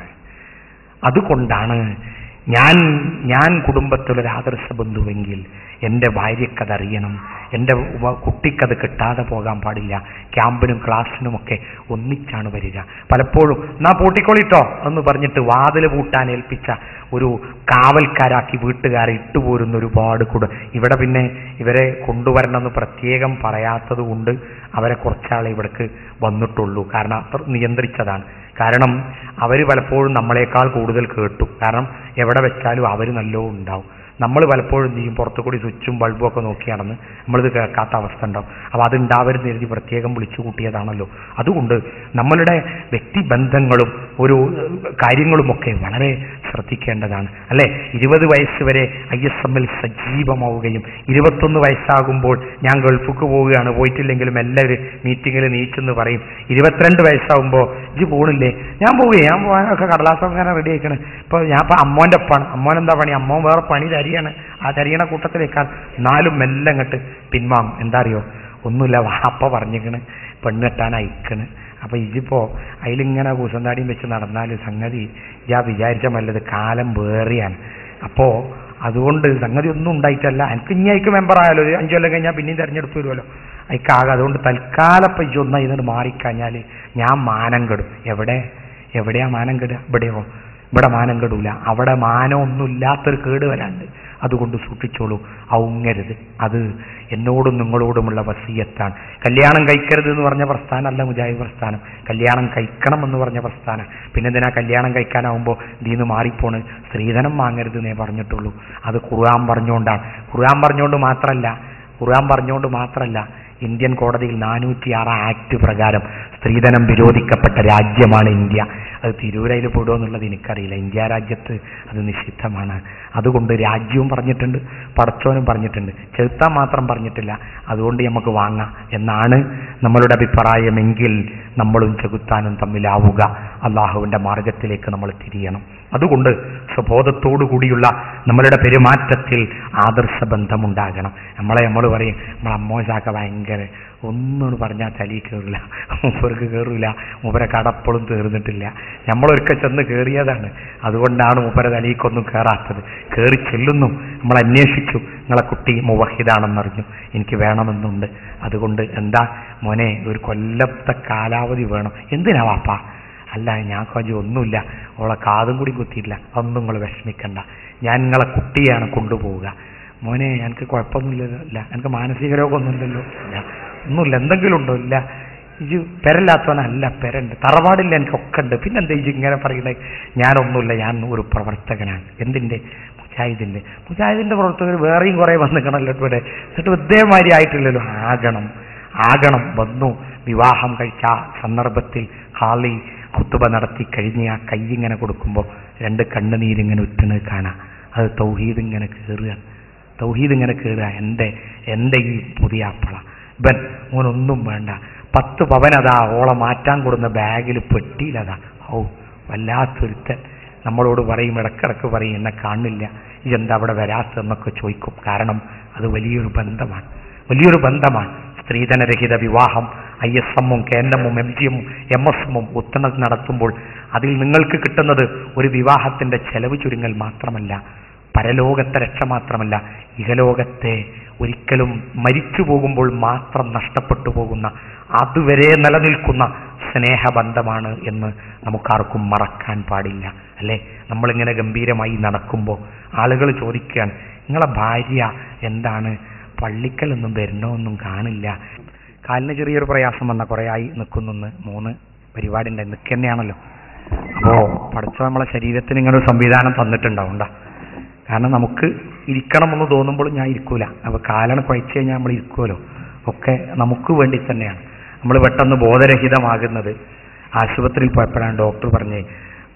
അതുകൊണ്ടാണ് ഞാൻ ഞാൻ കുടുംബത്തിലൊരു ആദർശ ബന്ധുവെങ്കിൽ എൻ്റെ ഭാര്യക്കതറിയണം എൻ്റെ ഉപ- കുട്ടിക്കത് കിട്ടാതെ പോകാൻ പാടില്ല ക്യാമ്പിനും ക്ലാസ്സിനുമൊക്കെ ഒന്നിച്ചാണ് വരിക പലപ്പോഴും എന്നാ പൂട്ടിക്കോളിട്ടോ എന്ന് പറഞ്ഞിട്ട് വാതിൽ പൂട്ടാൻ ഏൽപ്പിച്ച ഒരു കാവൽക്കാരാക്കി വീട്ടുകാരെ ഇട്ടുപോരുന്ന ഒരുപാട് കൂടെ ഇവിടെ പിന്നെ ഇവരെ കൊണ്ടുവരണമെന്ന് പ്രത്യേകം പറയാത്തത് കൊണ്ട് അവരെ കുറച്ചാളെ ഇവിടേക്ക് വന്നിട്ടുള്ളൂ കാരണം അത്ര നിയന്ത്രിച്ചതാണ് കാരണം അവർ പലപ്പോഴും നമ്മളെക്കാൾ കൂടുതൽ കേട്ടു കാരണം എവിടെ വെച്ചാലും അവർ നല്ലോണം ഉണ്ടാവും നമ്മൾ പലപ്പോഴും എന്ത് ചെയ്യും പുറത്തു കൂടി സ്വിച്ചും ബൾബും ഒക്കെ നോക്കി നടന്ന് നമ്മളിത് കേൾക്കാത്ത അവസ്ഥ ഉണ്ടാവും അപ്പോൾ അത് ഉണ്ടാവരുത് എഴുതി പ്രത്യേകം വിളിച്ചു കൂട്ടിയതാണല്ലോ അതുകൊണ്ട് നമ്മളുടെ വ്യക്തിബന്ധങ്ങളും ഒരു ഏഹ്, കാര്യങ്ങളുമൊക്കെ വളരെ ശ്രദ്ധിക്കേണ്ടതാണ് അല്ലേ ഇരുപത് വയസ്സ് വരെ ഐ എസ് എമ്മിൽ സജീവമാവുകയും ഇരുപത്തൊന്ന് വയസ്സാകുമ്പോൾ ഞാൻ ഗൾഫിക്ക് പോവുകയാണ് പോയിട്ടില്ലെങ്കിലും എല്ലാവരും മീറ്റിങ്ങിൽ നീച്ചെന്ന് പറയും ഇരുപത്തിരണ്ട് വയസ്സാകുമ്പോൾ ഇജ് പോണില്ലേ ഞാൻ പോവുകയെ ഞാൻ പോകാനൊക്കെ കടലാസം അങ്ങനെ റെഡി ആയിക്കണ് ഇപ്പോൾ ഞാൻ ഇപ്പോൾ അമ്മോൻ്റെ ഒപ്പാണ് അമ്മോൻ എന്താ പണി അമ്മോൻ വേറെ പണി തരികയാണ് ആ തരിയണ കൂട്ടത്തിലേക്കാണ് നാലും മെല്ലെ അങ്ങോട്ട് പിൻവാങ്ങും എന്താ അറിയോ ഒന്നുമില്ല വാപ്പ പറഞ്ഞിക്കണ് പെണ്ണ് കെട്ടാൻ അയക്കണ് അപ്പൊ ഇതിപ്പോ അതിലിങ്ങനെ കൂസന്താടിയും വെച്ച് നടന്നാൽ സംഗതി ഞാൻ വിചാരിച്ച നല്ലത് കാലം വേറിയാണ് അപ്പോ അതുകൊണ്ട് സംഗതി ഒന്നും ഉണ്ടായിട്ടല്ല എനിക്ക് ഇനി അയക്ക് മെമ്പർ ആയാലോ ഒരു അഞ്ചു കൊല്ലം കഴിഞ്ഞാൽ പിന്നെയും തെരഞ്ഞെടുപ്പ് വരുമല്ലോ അയക്കാകെ അതുകൊണ്ട് തൽക്കാലം ഇപ്പൊ ഇതൊന്നും ഇതിനോട് മാറിക്കഴിഞ്ഞാൽ ഞാൻ മാനം കെടും എവിടെ എവിടെയാ മാനം കെടുക ഇവിടെയോ ഇവിടെ മാനം കെടൂല അവിടെ മാനം ഒന്നുമില്ലാത്തൊരു കേട് വരാണ്ട് അതുകൊണ്ട് സൂക്ഷിച്ചോളൂ ഔങ്ങരുത് അത് എന്നോടും നിങ്ങളോടുമുള്ള വസീയത്താണ് കല്യാണം കഴിക്കരുത് എന്ന് പറഞ്ഞ പ്രസ്ഥാനമല്ല മുജാഹിദ് പ്രസ്ഥാനം കല്യാണം കഴിക്കണം എന്ന് പറഞ്ഞ പ്രസ്ഥാനം പിന്നെ എന്തിനാ കല്യാണം കഴിക്കാനാവുമ്പോൾ ഇതിന്ന് മാറിപ്പോണ് സ്ത്രീധനം വാങ്ങരുത് എന്നേ പറഞ്ഞിട്ടുള്ളൂ അത് ഖുർആൻ പറഞ്ഞുകൊണ്ടാണ് ഖുർആൻ പറഞ്ഞുകൊണ്ട് മാത്രമല്ല ഖുർആൻ പറഞ്ഞുകൊണ്ട് മാത്രമല്ല ഇന്ത്യൻ കോടതിയിൽ നാനൂറ്റി ആറ് ആക്ട് പ്രകാരം സ്ത്രീധനം വിരോധിക്കപ്പെട്ട രാജ്യമാണ് ഇന്ത്യ അത് തിരൂരയിൽ പെടുമോ എന്നുള്ളത് എനിക്കറിയില്ല ഇന്ത്യ രാജ്യത്ത് അത് നിഷിദ്ധമാണ് അതുകൊണ്ട് രാജ്യവും പറഞ്ഞിട്ടുണ്ട് പടച്ചോനും പറഞ്ഞിട്ടുണ്ട് ചെലുത്താൻ മാത്രം പറഞ്ഞിട്ടില്ല അതുകൊണ്ട് നമുക്ക് വാങ്ങാം എന്നാണ് നമ്മളുടെ അഭിപ്രായമെങ്കിൽ നമ്മളും ചെകുത്താനും തമ്മിലാവുക അള്ളാഹുവിൻ്റെ മാർഗത്തിലേക്ക് നമ്മൾ തിരിയണം അതുകൊണ്ട് സ്വബോധത്തോടു കൂടിയുള്ള നമ്മളുടെ പെരുമാറ്റത്തിൽ ആദർശ ബന്ധമുണ്ടാകണം നമ്മളെ നമ്മൾ പറയും നമ്മളെ അമ്മോശാക്ക ഭയങ്കര ഒന്നും പറഞ്ഞാൽ തലയിൽ കയറില്ല മൂപ്പർക്ക് കയറില്ല മൂപ്പരെ കടപ്പളും തീർന്നിട്ടില്ല നമ്മളൊരുക്ക ചെന്ന് കയറിയതാണ് അതുകൊണ്ടാണ് മൂപ്പരെ തലയിക്കൊന്നും കയറാത്തത് കയറി ചെല്ലുന്നു നമ്മൾ അന്വേഷിച്ചു നിങ്ങളെ കുട്ടി മുവഹിദാണെന്നറിഞ്ഞു എനിക്ക് വേണമെന്നുണ്ട് അതുകൊണ്ട് എന്താ മോനെ ഒരു കൊല്ലത്തെ കാലാവധി വേണം എന്തിനാ വാപ്പാ അല്ല ഞാൻ കോജി ഒന്നുമില്ല അവളെ കാതും കൂടി കുത്തിയില്ല അതൊന്നും നിങ്ങൾ വിഷമിക്കണ്ട ഞാൻ നിങ്ങളെ കുട്ടിയാണ് കൊണ്ടുപോവുക മോനെ എനിക്ക് കുഴപ്പമൊന്നുമില്ലല്ലോ ഇല്ല എനിക്ക് മാനസിക രോഗമൊന്നുമില്ലല്ലോ ഇല്ല ഒന്നുമില്ല എന്തെങ്കിലും ഉണ്ടോ ഇല്ല ഇജ് പെരല്ലാത്തവനല്ല പെരണ്ട് തറവാടില്ല എനിക്കൊക്കെ ഉണ്ട് പിന്നെന്താ ഇജ് ഇങ്ങനെ പറയുന്നത് ഞാനൊന്നുമില്ല ഞാൻ ഒരു പ്രവർത്തകനാണ് എന്തിൻ്റെ മുജാഹിദിൻ്റെ മുജാഹിദിൻ്റെ പ്രവർത്തകർ വേറെയും കുറേ വന്നിക്കണല്ലോ ഇവിടെ എന്നിട്ട് ഇതേമാതിരി ആയിട്ടില്ലല്ലോ ആകണം ആകണം വന്നു വിവാഹം കഴിച്ച ആ സന്ദർഭത്തിൽ ഹാളി കുത്തുബ നടത്തി കഴിഞ്ഞ് ആ കൈ ഇങ്ങനെ കൊടുക്കുമ്പോൾ രണ്ട് കണ്ണുനീരിങ്ങനെ ഉറ്റണ് കാണാം അത് തൗഹീദ് ഇങ്ങനെ കയറുക തൗഹീദ് ഇങ്ങനെ കയറുക എൻ്റെ എൻ്റെ ഈ പുതിയ അപ്പള ബൻ മോനൊന്നും വേണ്ട പത്ത് പവനതാ ഓളെ മാറ്റാൻ കൊടുന്ന ബാഗിൽ പെട്ടിയിലതാ ഔ വല്ലാത്തൊരുത്തൻ നമ്മളോട് പറയും ഇടക്കിടക്ക് പറയും എന്നെ കാണില്ല ഇതെന്താ അവിടെ വരാത്തെന്നൊക്കെ ചോദിക്കും കാരണം അത് വലിയൊരു ബന്ധമാണ് വലിയൊരു ബന്ധമാണ് സ്ത്രീധനരഹിത വിവാഹം ഐ എസ് എമ്മും കേന്ദ്രമും എം ജി എമ്മും എം എസ് എമ്മും ഉത്തണ നടത്തുമ്പോൾ അതിൽ നിങ്ങൾക്ക് കിട്ടുന്നത് ഒരു വിവാഹത്തിന്റെ ചെലവ് ചുരുങ്ങൽ മാത്രമല്ല പരലോകത്തെ രക്ഷ മാത്രമല്ല ഇഹലോകത്തെ ഒരിക്കലും മരിച്ചു പോകുമ്പോൾ മാത്രം നഷ്ടപ്പെട്ടു പോകുന്ന അതുവരെ നിലനിൽക്കുന്ന സ്നേഹബന്ധമാണ് എന്ന് നമുക്കാർക്കും മറക്കാൻ പാടില്ല അല്ലേ നമ്മളിങ്ങനെ ഗംഭീരമായി നടക്കുമ്പോൾ ആളുകൾ ചോദിക്കുകയാണ് നിങ്ങളെ ഭാര്യ എന്താണ് പള്ളിക്കലൊന്നും വരണമൊന്നും കാണില്ല കാലിന് ചെറിയൊരു പ്രയാസം വന്ന കുറേ ആയി നിൽക്കുന്നെന്ന് മൂന്ന് പരിപാടി ഉണ്ടായി നിൽക്കുക തന്നെയാണല്ലോ അപ്പോൾ പഠിച്ച നമ്മളെ ശരീരത്തിന് ഇങ്ങനെ ഒരു സംവിധാനം തന്നിട്ടുണ്ടാവും ഉണ്ടാ കാരണം നമുക്ക് ഇരിക്കണമെന്ന് തോന്നുമ്പോൾ ഞാൻ ഇരിക്കൂല അപ്പോൾ കാലാണ് കുഴച്ച് കഴിഞ്ഞാൽ നമ്മൾ ഇരിക്കുമല്ലോ ഒക്കെ നമുക്ക് വേണ്ടി തന്നെയാണ് നമ്മൾ പെട്ടെന്ന് ബോധരഹിതമാകുന്നത് ആശുപത്രിയിൽ പോയപ്പോഴാണ് ഡോക്ടർ പറഞ്ഞേ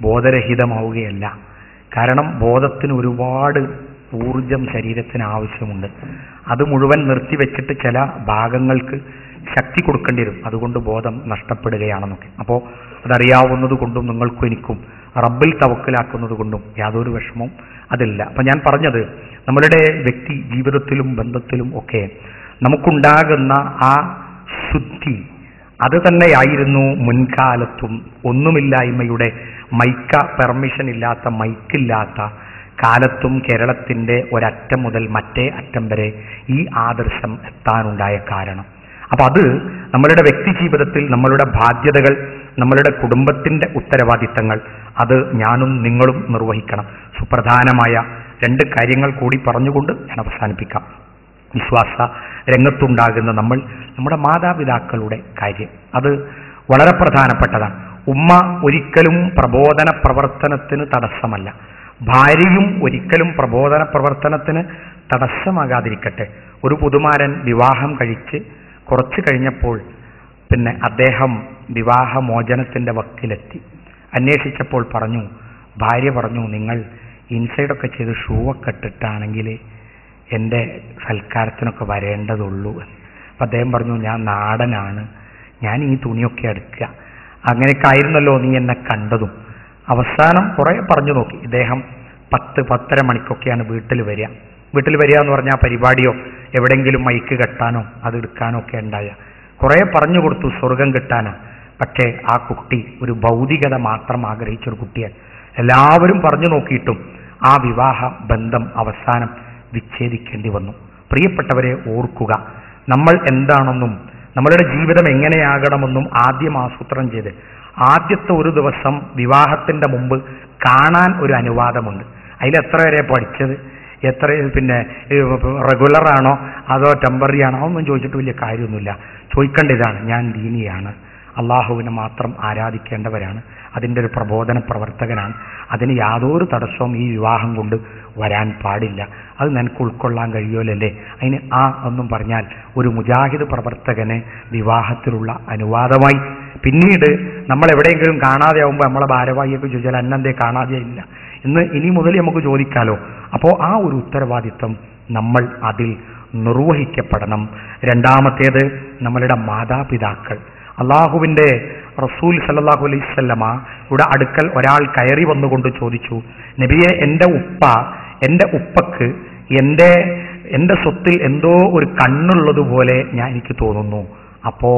ബോധരഹിതമാവുകയല്ല കാരണം ബോധത്തിന് ഒരുപാട് ഊർജം ശരീരത്തിന് ആവശ്യമുണ്ട് അത് മുഴുവൻ നിർത്തിവെച്ചിട്ട് ചില ഭാഗങ്ങൾക്ക് ശക്തി കൊടുക്കേണ്ടി വരും അതുകൊണ്ട് ബോധം നഷ്ടപ്പെടുകയാണെന്നൊക്കെ അപ്പോൾ അതറിയാവുന്നത് കൊണ്ടും നിങ്ങൾക്കും എനിക്കും റബ്ബിൽ തവക്കലാക്കുന്നത് കൊണ്ടും യാതൊരു വിഷമവും അതില്ല അപ്പം ഞാൻ പറഞ്ഞത് നമ്മളുടെ വ്യക്തി ജീവിതത്തിലും ബന്ധത്തിലും ഒക്കെ നമുക്കുണ്ടാകുന്ന ആ ശുദ്ധി അത് തന്നെയായിരുന്നു മുൻകാലത്തും ഒന്നുമില്ലായ്മയുടെ മൈക്ക പെർമിഷൻ ഇല്ലാത്ത മൈക്കില്ലാത്ത കാലത്തും കേരളത്തിന്റെ ഒരറ്റം മുതൽ മറ്റേ അറ്റം വരെ ഈ ആദർശം എത്താനുണ്ടായ കാരണം അപ്പൊ അത് നമ്മളുടെ വ്യക്തി ജീവിതത്തിൽ നമ്മളുടെ ബാധ്യതകൾ നമ്മളുടെ കുടുംബത്തിന്റെ ഉത്തരവാദിത്തങ്ങൾ അത് ഞാനും നിങ്ങളും നിർവഹിക്കണം സുപ്രധാനമായ രണ്ട് കാര്യങ്ങൾ കൂടി പറഞ്ഞുകൊണ്ട് ഞാൻ അവസാനിപ്പിക്കാം വിശ്വാസ രംഗത്തുണ്ടാകുന്ന നമ്മൾ നമ്മുടെ മാതാപിതാക്കളുടെ കാര്യം അത് വളരെ പ്രധാനപ്പെട്ടതാണ് ഉമ്മ ഒരിക്കലും പ്രബോധന പ്രവർത്തനത്തിന് തടസ്സമല്ല ഭാര്യയും ഒരിക്കലും പ്രബോധന പ്രവർത്തനത്തിന് തടസ്സമാകാതിരിക്കട്ടെ ഒരു പുതുമാരൻ വിവാഹം കഴിച്ച് കുറച്ച് കഴിഞ്ഞപ്പോൾ പിന്നെ അദ്ദേഹം വിവാഹമോചനത്തിന്റെ വക്കിലെത്തി അന്വേഷിച്ചപ്പോൾ പറഞ്ഞു ഭാര്യ പറഞ്ഞു നിങ്ങൾ ഇൻസൈഡൊക്കെ ചെയ്ത് ഷൂ ഒക്കെ ഇട്ടിട്ടാണെങ്കിൽ എൻ്റെ സൽക്കാരത്തിനൊക്കെ വരേണ്ടതുള്ളൂ അപ്പം അദ്ദേഹം പറഞ്ഞു ഞാൻ നാടനാണ് ഞാൻ ഈ തുണിയൊക്കെ എടുക്കുക അങ്ങനെയൊക്കെ ആയിരുന്നല്ലോ നീ എന്നെ കണ്ടതും അവസാനം കുറേ പറഞ്ഞു നോക്കി ഇദ്ദേഹം പത്ത് പത്തര മണിക്കൊക്കെയാണ് വീട്ടിൽ വരിക വീട്ടിൽ വരിക എന്ന് പറഞ്ഞാൽ പരിപാടിയോ എവിടെയെങ്കിലും മൈക്ക് കെട്ടാനോ അത് എടുക്കാനോ ഒക്കെ ഉണ്ടായ കുറേ പറഞ്ഞു കൊടുത്തു സ്വർഗം കിട്ടാനാ പക്ഷേ ആ കുട്ടി ഒരു ഭൗതികത മാത്രം ആഗ്രഹിച്ച ഒരു കുട്ടിയാണ് എല്ലാവരും പറഞ്ഞു നോക്കിയിട്ടും ആ വിവാഹ ബന്ധം അവസാനം വിച്ഛേദിക്കേണ്ടി വന്നു പ്രിയപ്പെട്ടവരെ ഓർക്കുക നമ്മൾ എന്താണെന്നും നമ്മളുടെ ജീവിതം എങ്ങനെയാകണമെന്നും ആദ്യം ആസൂത്രണം ചെയ്ത് ആദ്യത്തെ ഒരു ദിവസം വിവാഹത്തിന്റെ മുമ്പ് കാണാൻ ഒരു അനുവാദമുണ്ട് അതിൽ എത്ര വരെ പഠിച്ചത് എത്ര പിന്നെ റെഗുലർ ആണോ അതോ ടെമ്പററി ആണോ ഒന്നും ചോദിച്ചിട്ട് വലിയ കാര്യമൊന്നുമില്ല ചോദിക്കേണ്ട ഇതാണ് ഞാൻ ദീനിയാണ് അള്ളാഹുവിനെ മാത്രം ആരാധിക്കേണ്ടവരാണ് അതിൻ്റെ ഒരു പ്രബോധന പ്രവർത്തകനാണ് അതിന് യാതൊരു തടസ്സവും ഈ വിവാഹം കൊണ്ട് വരാൻ പാടില്ല അത് നിനക്ക് ഉൾക്കൊള്ളാൻ കഴിയുമല്ലേ അതിന് ആ ഒന്നും പറഞ്ഞാൽ ഒരു മുജാഹിദ് പ്രവർത്തകന് വിവാഹത്തിലുള്ള അനുവാദമായി പിന്നീട് നമ്മൾ എവിടെയെങ്കിലും കാണാതെ ആവുമ്പോൾ നമ്മളെ ഭാരവാഹിയൊക്കെ ചോദിച്ചാൽ അന്നെന്തേ കാണാതെ ഇല്ല ഇന്ന് ഇനി മുതൽ നമുക്ക് ചോദിക്കാലോ അപ്പോൾ ആ ഒരു ഉത്തരവാദിത്വം നമ്മൾ അതിൽ നിർവഹിക്കപ്പെടണം രണ്ടാമത്തേത് നമ്മളുടെ മാതാപിതാക്കൾ അള്ളാഹുവിൻ്റെ റസൂൽ സല്ലാഹു അലൈവല്ലമ ഇവിടെ അടുക്കൽ ഒരാൾ കയറി വന്നുകൊണ്ട് ചോദിച്ചു നബിയെ എൻ്റെ ഉപ്പ എൻ്റെ ഉപ്പക്ക് എൻ്റെ എൻ്റെ സ്വത്തിൽ എന്തോ ഒരു കണ്ണുള്ളതുപോലെ ഞാൻ എനിക്ക് തോന്നുന്നു അപ്പോ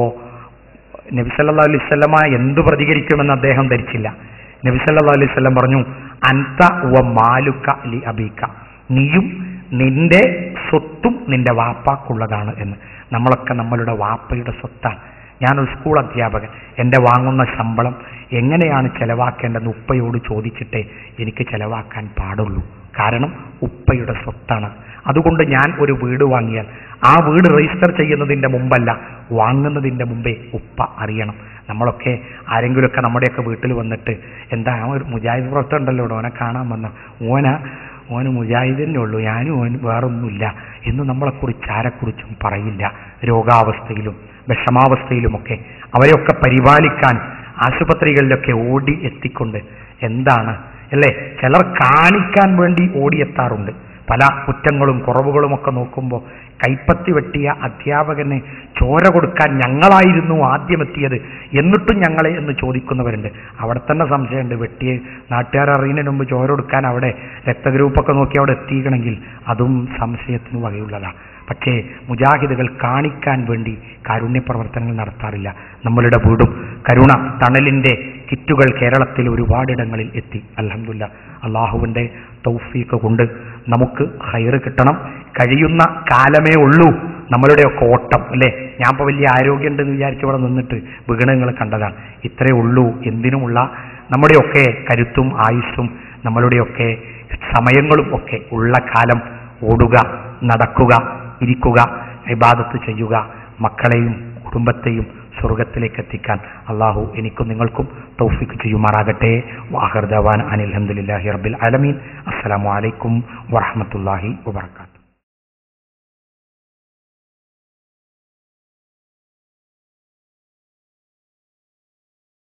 നബി സല്ലാ അലൈവല്ലമ എന്തു പ്രതികരിക്കുമെന്ന് അദ്ദേഹം ധരിച്ചില്ല നബി സല്ലാ അലൈവല്ലം പറഞ്ഞു അൻത വ മാലുക്ക ലി അബീക്ക നീയും നിന്റെ സ്വത്തും നിന്റെ വാപ്പാക്കുള്ളതാണ് എന്ന് നമ്മളൊക്കെ നമ്മളുടെ വാപ്പയുടെ സ്വത്താണ് ഞാനൊരു സ്കൂൾ അധ്യാപകൻ എൻ്റെ വാങ്ങുന്ന ശമ്പളം എങ്ങനെയാണ് ചെലവാക്കേണ്ടതെന്ന് ഉപ്പയോട് ചോദിച്ചിട്ടേ എനിക്ക് ചെലവാക്കാൻ പാടുള്ളൂ കാരണം ഉപ്പയുടെ സ്വത്താണ് അതുകൊണ്ട് ഞാൻ ഒരു വീട് വാങ്ങിയാൽ ആ വീട് രജിസ്റ്റർ ചെയ്യുന്നതിൻ്റെ മുമ്പല്ല വാങ്ങുന്നതിൻ്റെ മുമ്പേ ഉപ്പ അറിയണം നമ്മളൊക്കെ ആരെങ്കിലുമൊക്കെ നമ്മുടെയൊക്കെ വീട്ടിൽ വന്നിട്ട് എന്താ ആ ഒരു മുജാഹിദ് പ്രവർത്തനം ഉണ്ടല്ലോ ഇവിടെ ഓനെ കാണാൻ വന്ന ഓന ഓന് മുജാഹിദിനെ ഉള്ളൂ ഞാനും ഓന് വേറൊന്നുമില്ല എന്ന് നമ്മളെക്കുറിച്ച് ആരെക്കുറിച്ചും പറയില്ല രോഗാവസ്ഥയിലും വിഷമാവസ്ഥയിലുമൊക്കെ അവരെയൊക്കെ പരിപാലിക്കാൻ ആശുപത്രികളിലൊക്കെ ഓടി എത്തിക്കൊണ്ട് എന്താണ് അല്ലേ ചിലർ കാണിക്കാൻ വേണ്ടി ഓടിയെത്താറുണ്ട് പല കുറ്റങ്ങളും കുറവുകളും ഒക്കെ നോക്കുമ്പോൾ കൈപ്പത്തി വെട്ടിയ അധ്യാപകന് ചോര കൊടുക്കാൻ ഞങ്ങളായിരുന്നു ആദ്യം എത്തിയത് എന്നിട്ടും ഞങ്ങളെ എന്ന് ചോദിക്കുന്നവരുണ്ട് അവിടെ തന്നെ സംശയമുണ്ട് വെട്ടിയ നാട്ടുകാർ അറിയുന്നതിന് മുമ്പ് ചോര കൊടുക്കാൻ അവിടെ രക്തഗ്രൂപ്പൊക്കെ നോക്കി അവിടെ എത്തിക്കണമെങ്കിൽ അതും സംശയത്തിന് വകയുള്ളതാണ് പക്ഷേ മുജാഹിദുകൾ കാണിക്കാൻ വേണ്ടി കാരുണ്യ പ്രവർത്തനങ്ങൾ നടത്താറില്ല നമ്മളുടെ വീടും കരുണ തണലിൻ്റെ കിറ്റുകൾ കേരളത്തിൽ ഒരുപാടിടങ്ങളിൽ എത്തി അലഹമില്ല അള്ളാഹുവിൻ്റെ തൗഫീക്ക് കൊണ്ട് നമുക്ക് ഹൈറ് കിട്ടണം കഴിയുന്ന കാലമേ ഉള്ളൂ നമ്മളുടെയൊക്കെ ഓട്ടം അല്ലേ ഞാൻ ഇപ്പോൾ വലിയ ആരോഗ്യമുണ്ടെന്ന് വിചാരിച്ച് ഇവിടെ നിന്നിട്ട് വിഘടനങ്ങൾ കണ്ടതാണ് ഇത്രയേ ഉള്ളൂ എന്തിനുമുള്ള നമ്മുടെയൊക്കെ കരുത്തും ആയുസ്സും നമ്മളുടെയൊക്കെ സമയങ്ങളും ഒക്കെ ഉള്ള കാലം ഓടുക നടക്കുക ഇരിക്കുക ഇബാദത്ത് ചെയ്യുക മക്കളെയും കുടുംബത്തെയും സ്വർഗത്തിലേക്ക് എത്തിക്കാൻ അള്ളാഹു എനിക്കും നിങ്ങൾക്കും തൗഫിക്ക് ചെയ്യുമാറാകട്ടെ വാഹർദവാൻ അനിൽ അഹമ്മദില്ലാഹി റബ്ബിൽ അലമീൻ അസ്സലാമു അലൈക്കും വറഹമത്തല്ലാഹി വബർക്കാത്തു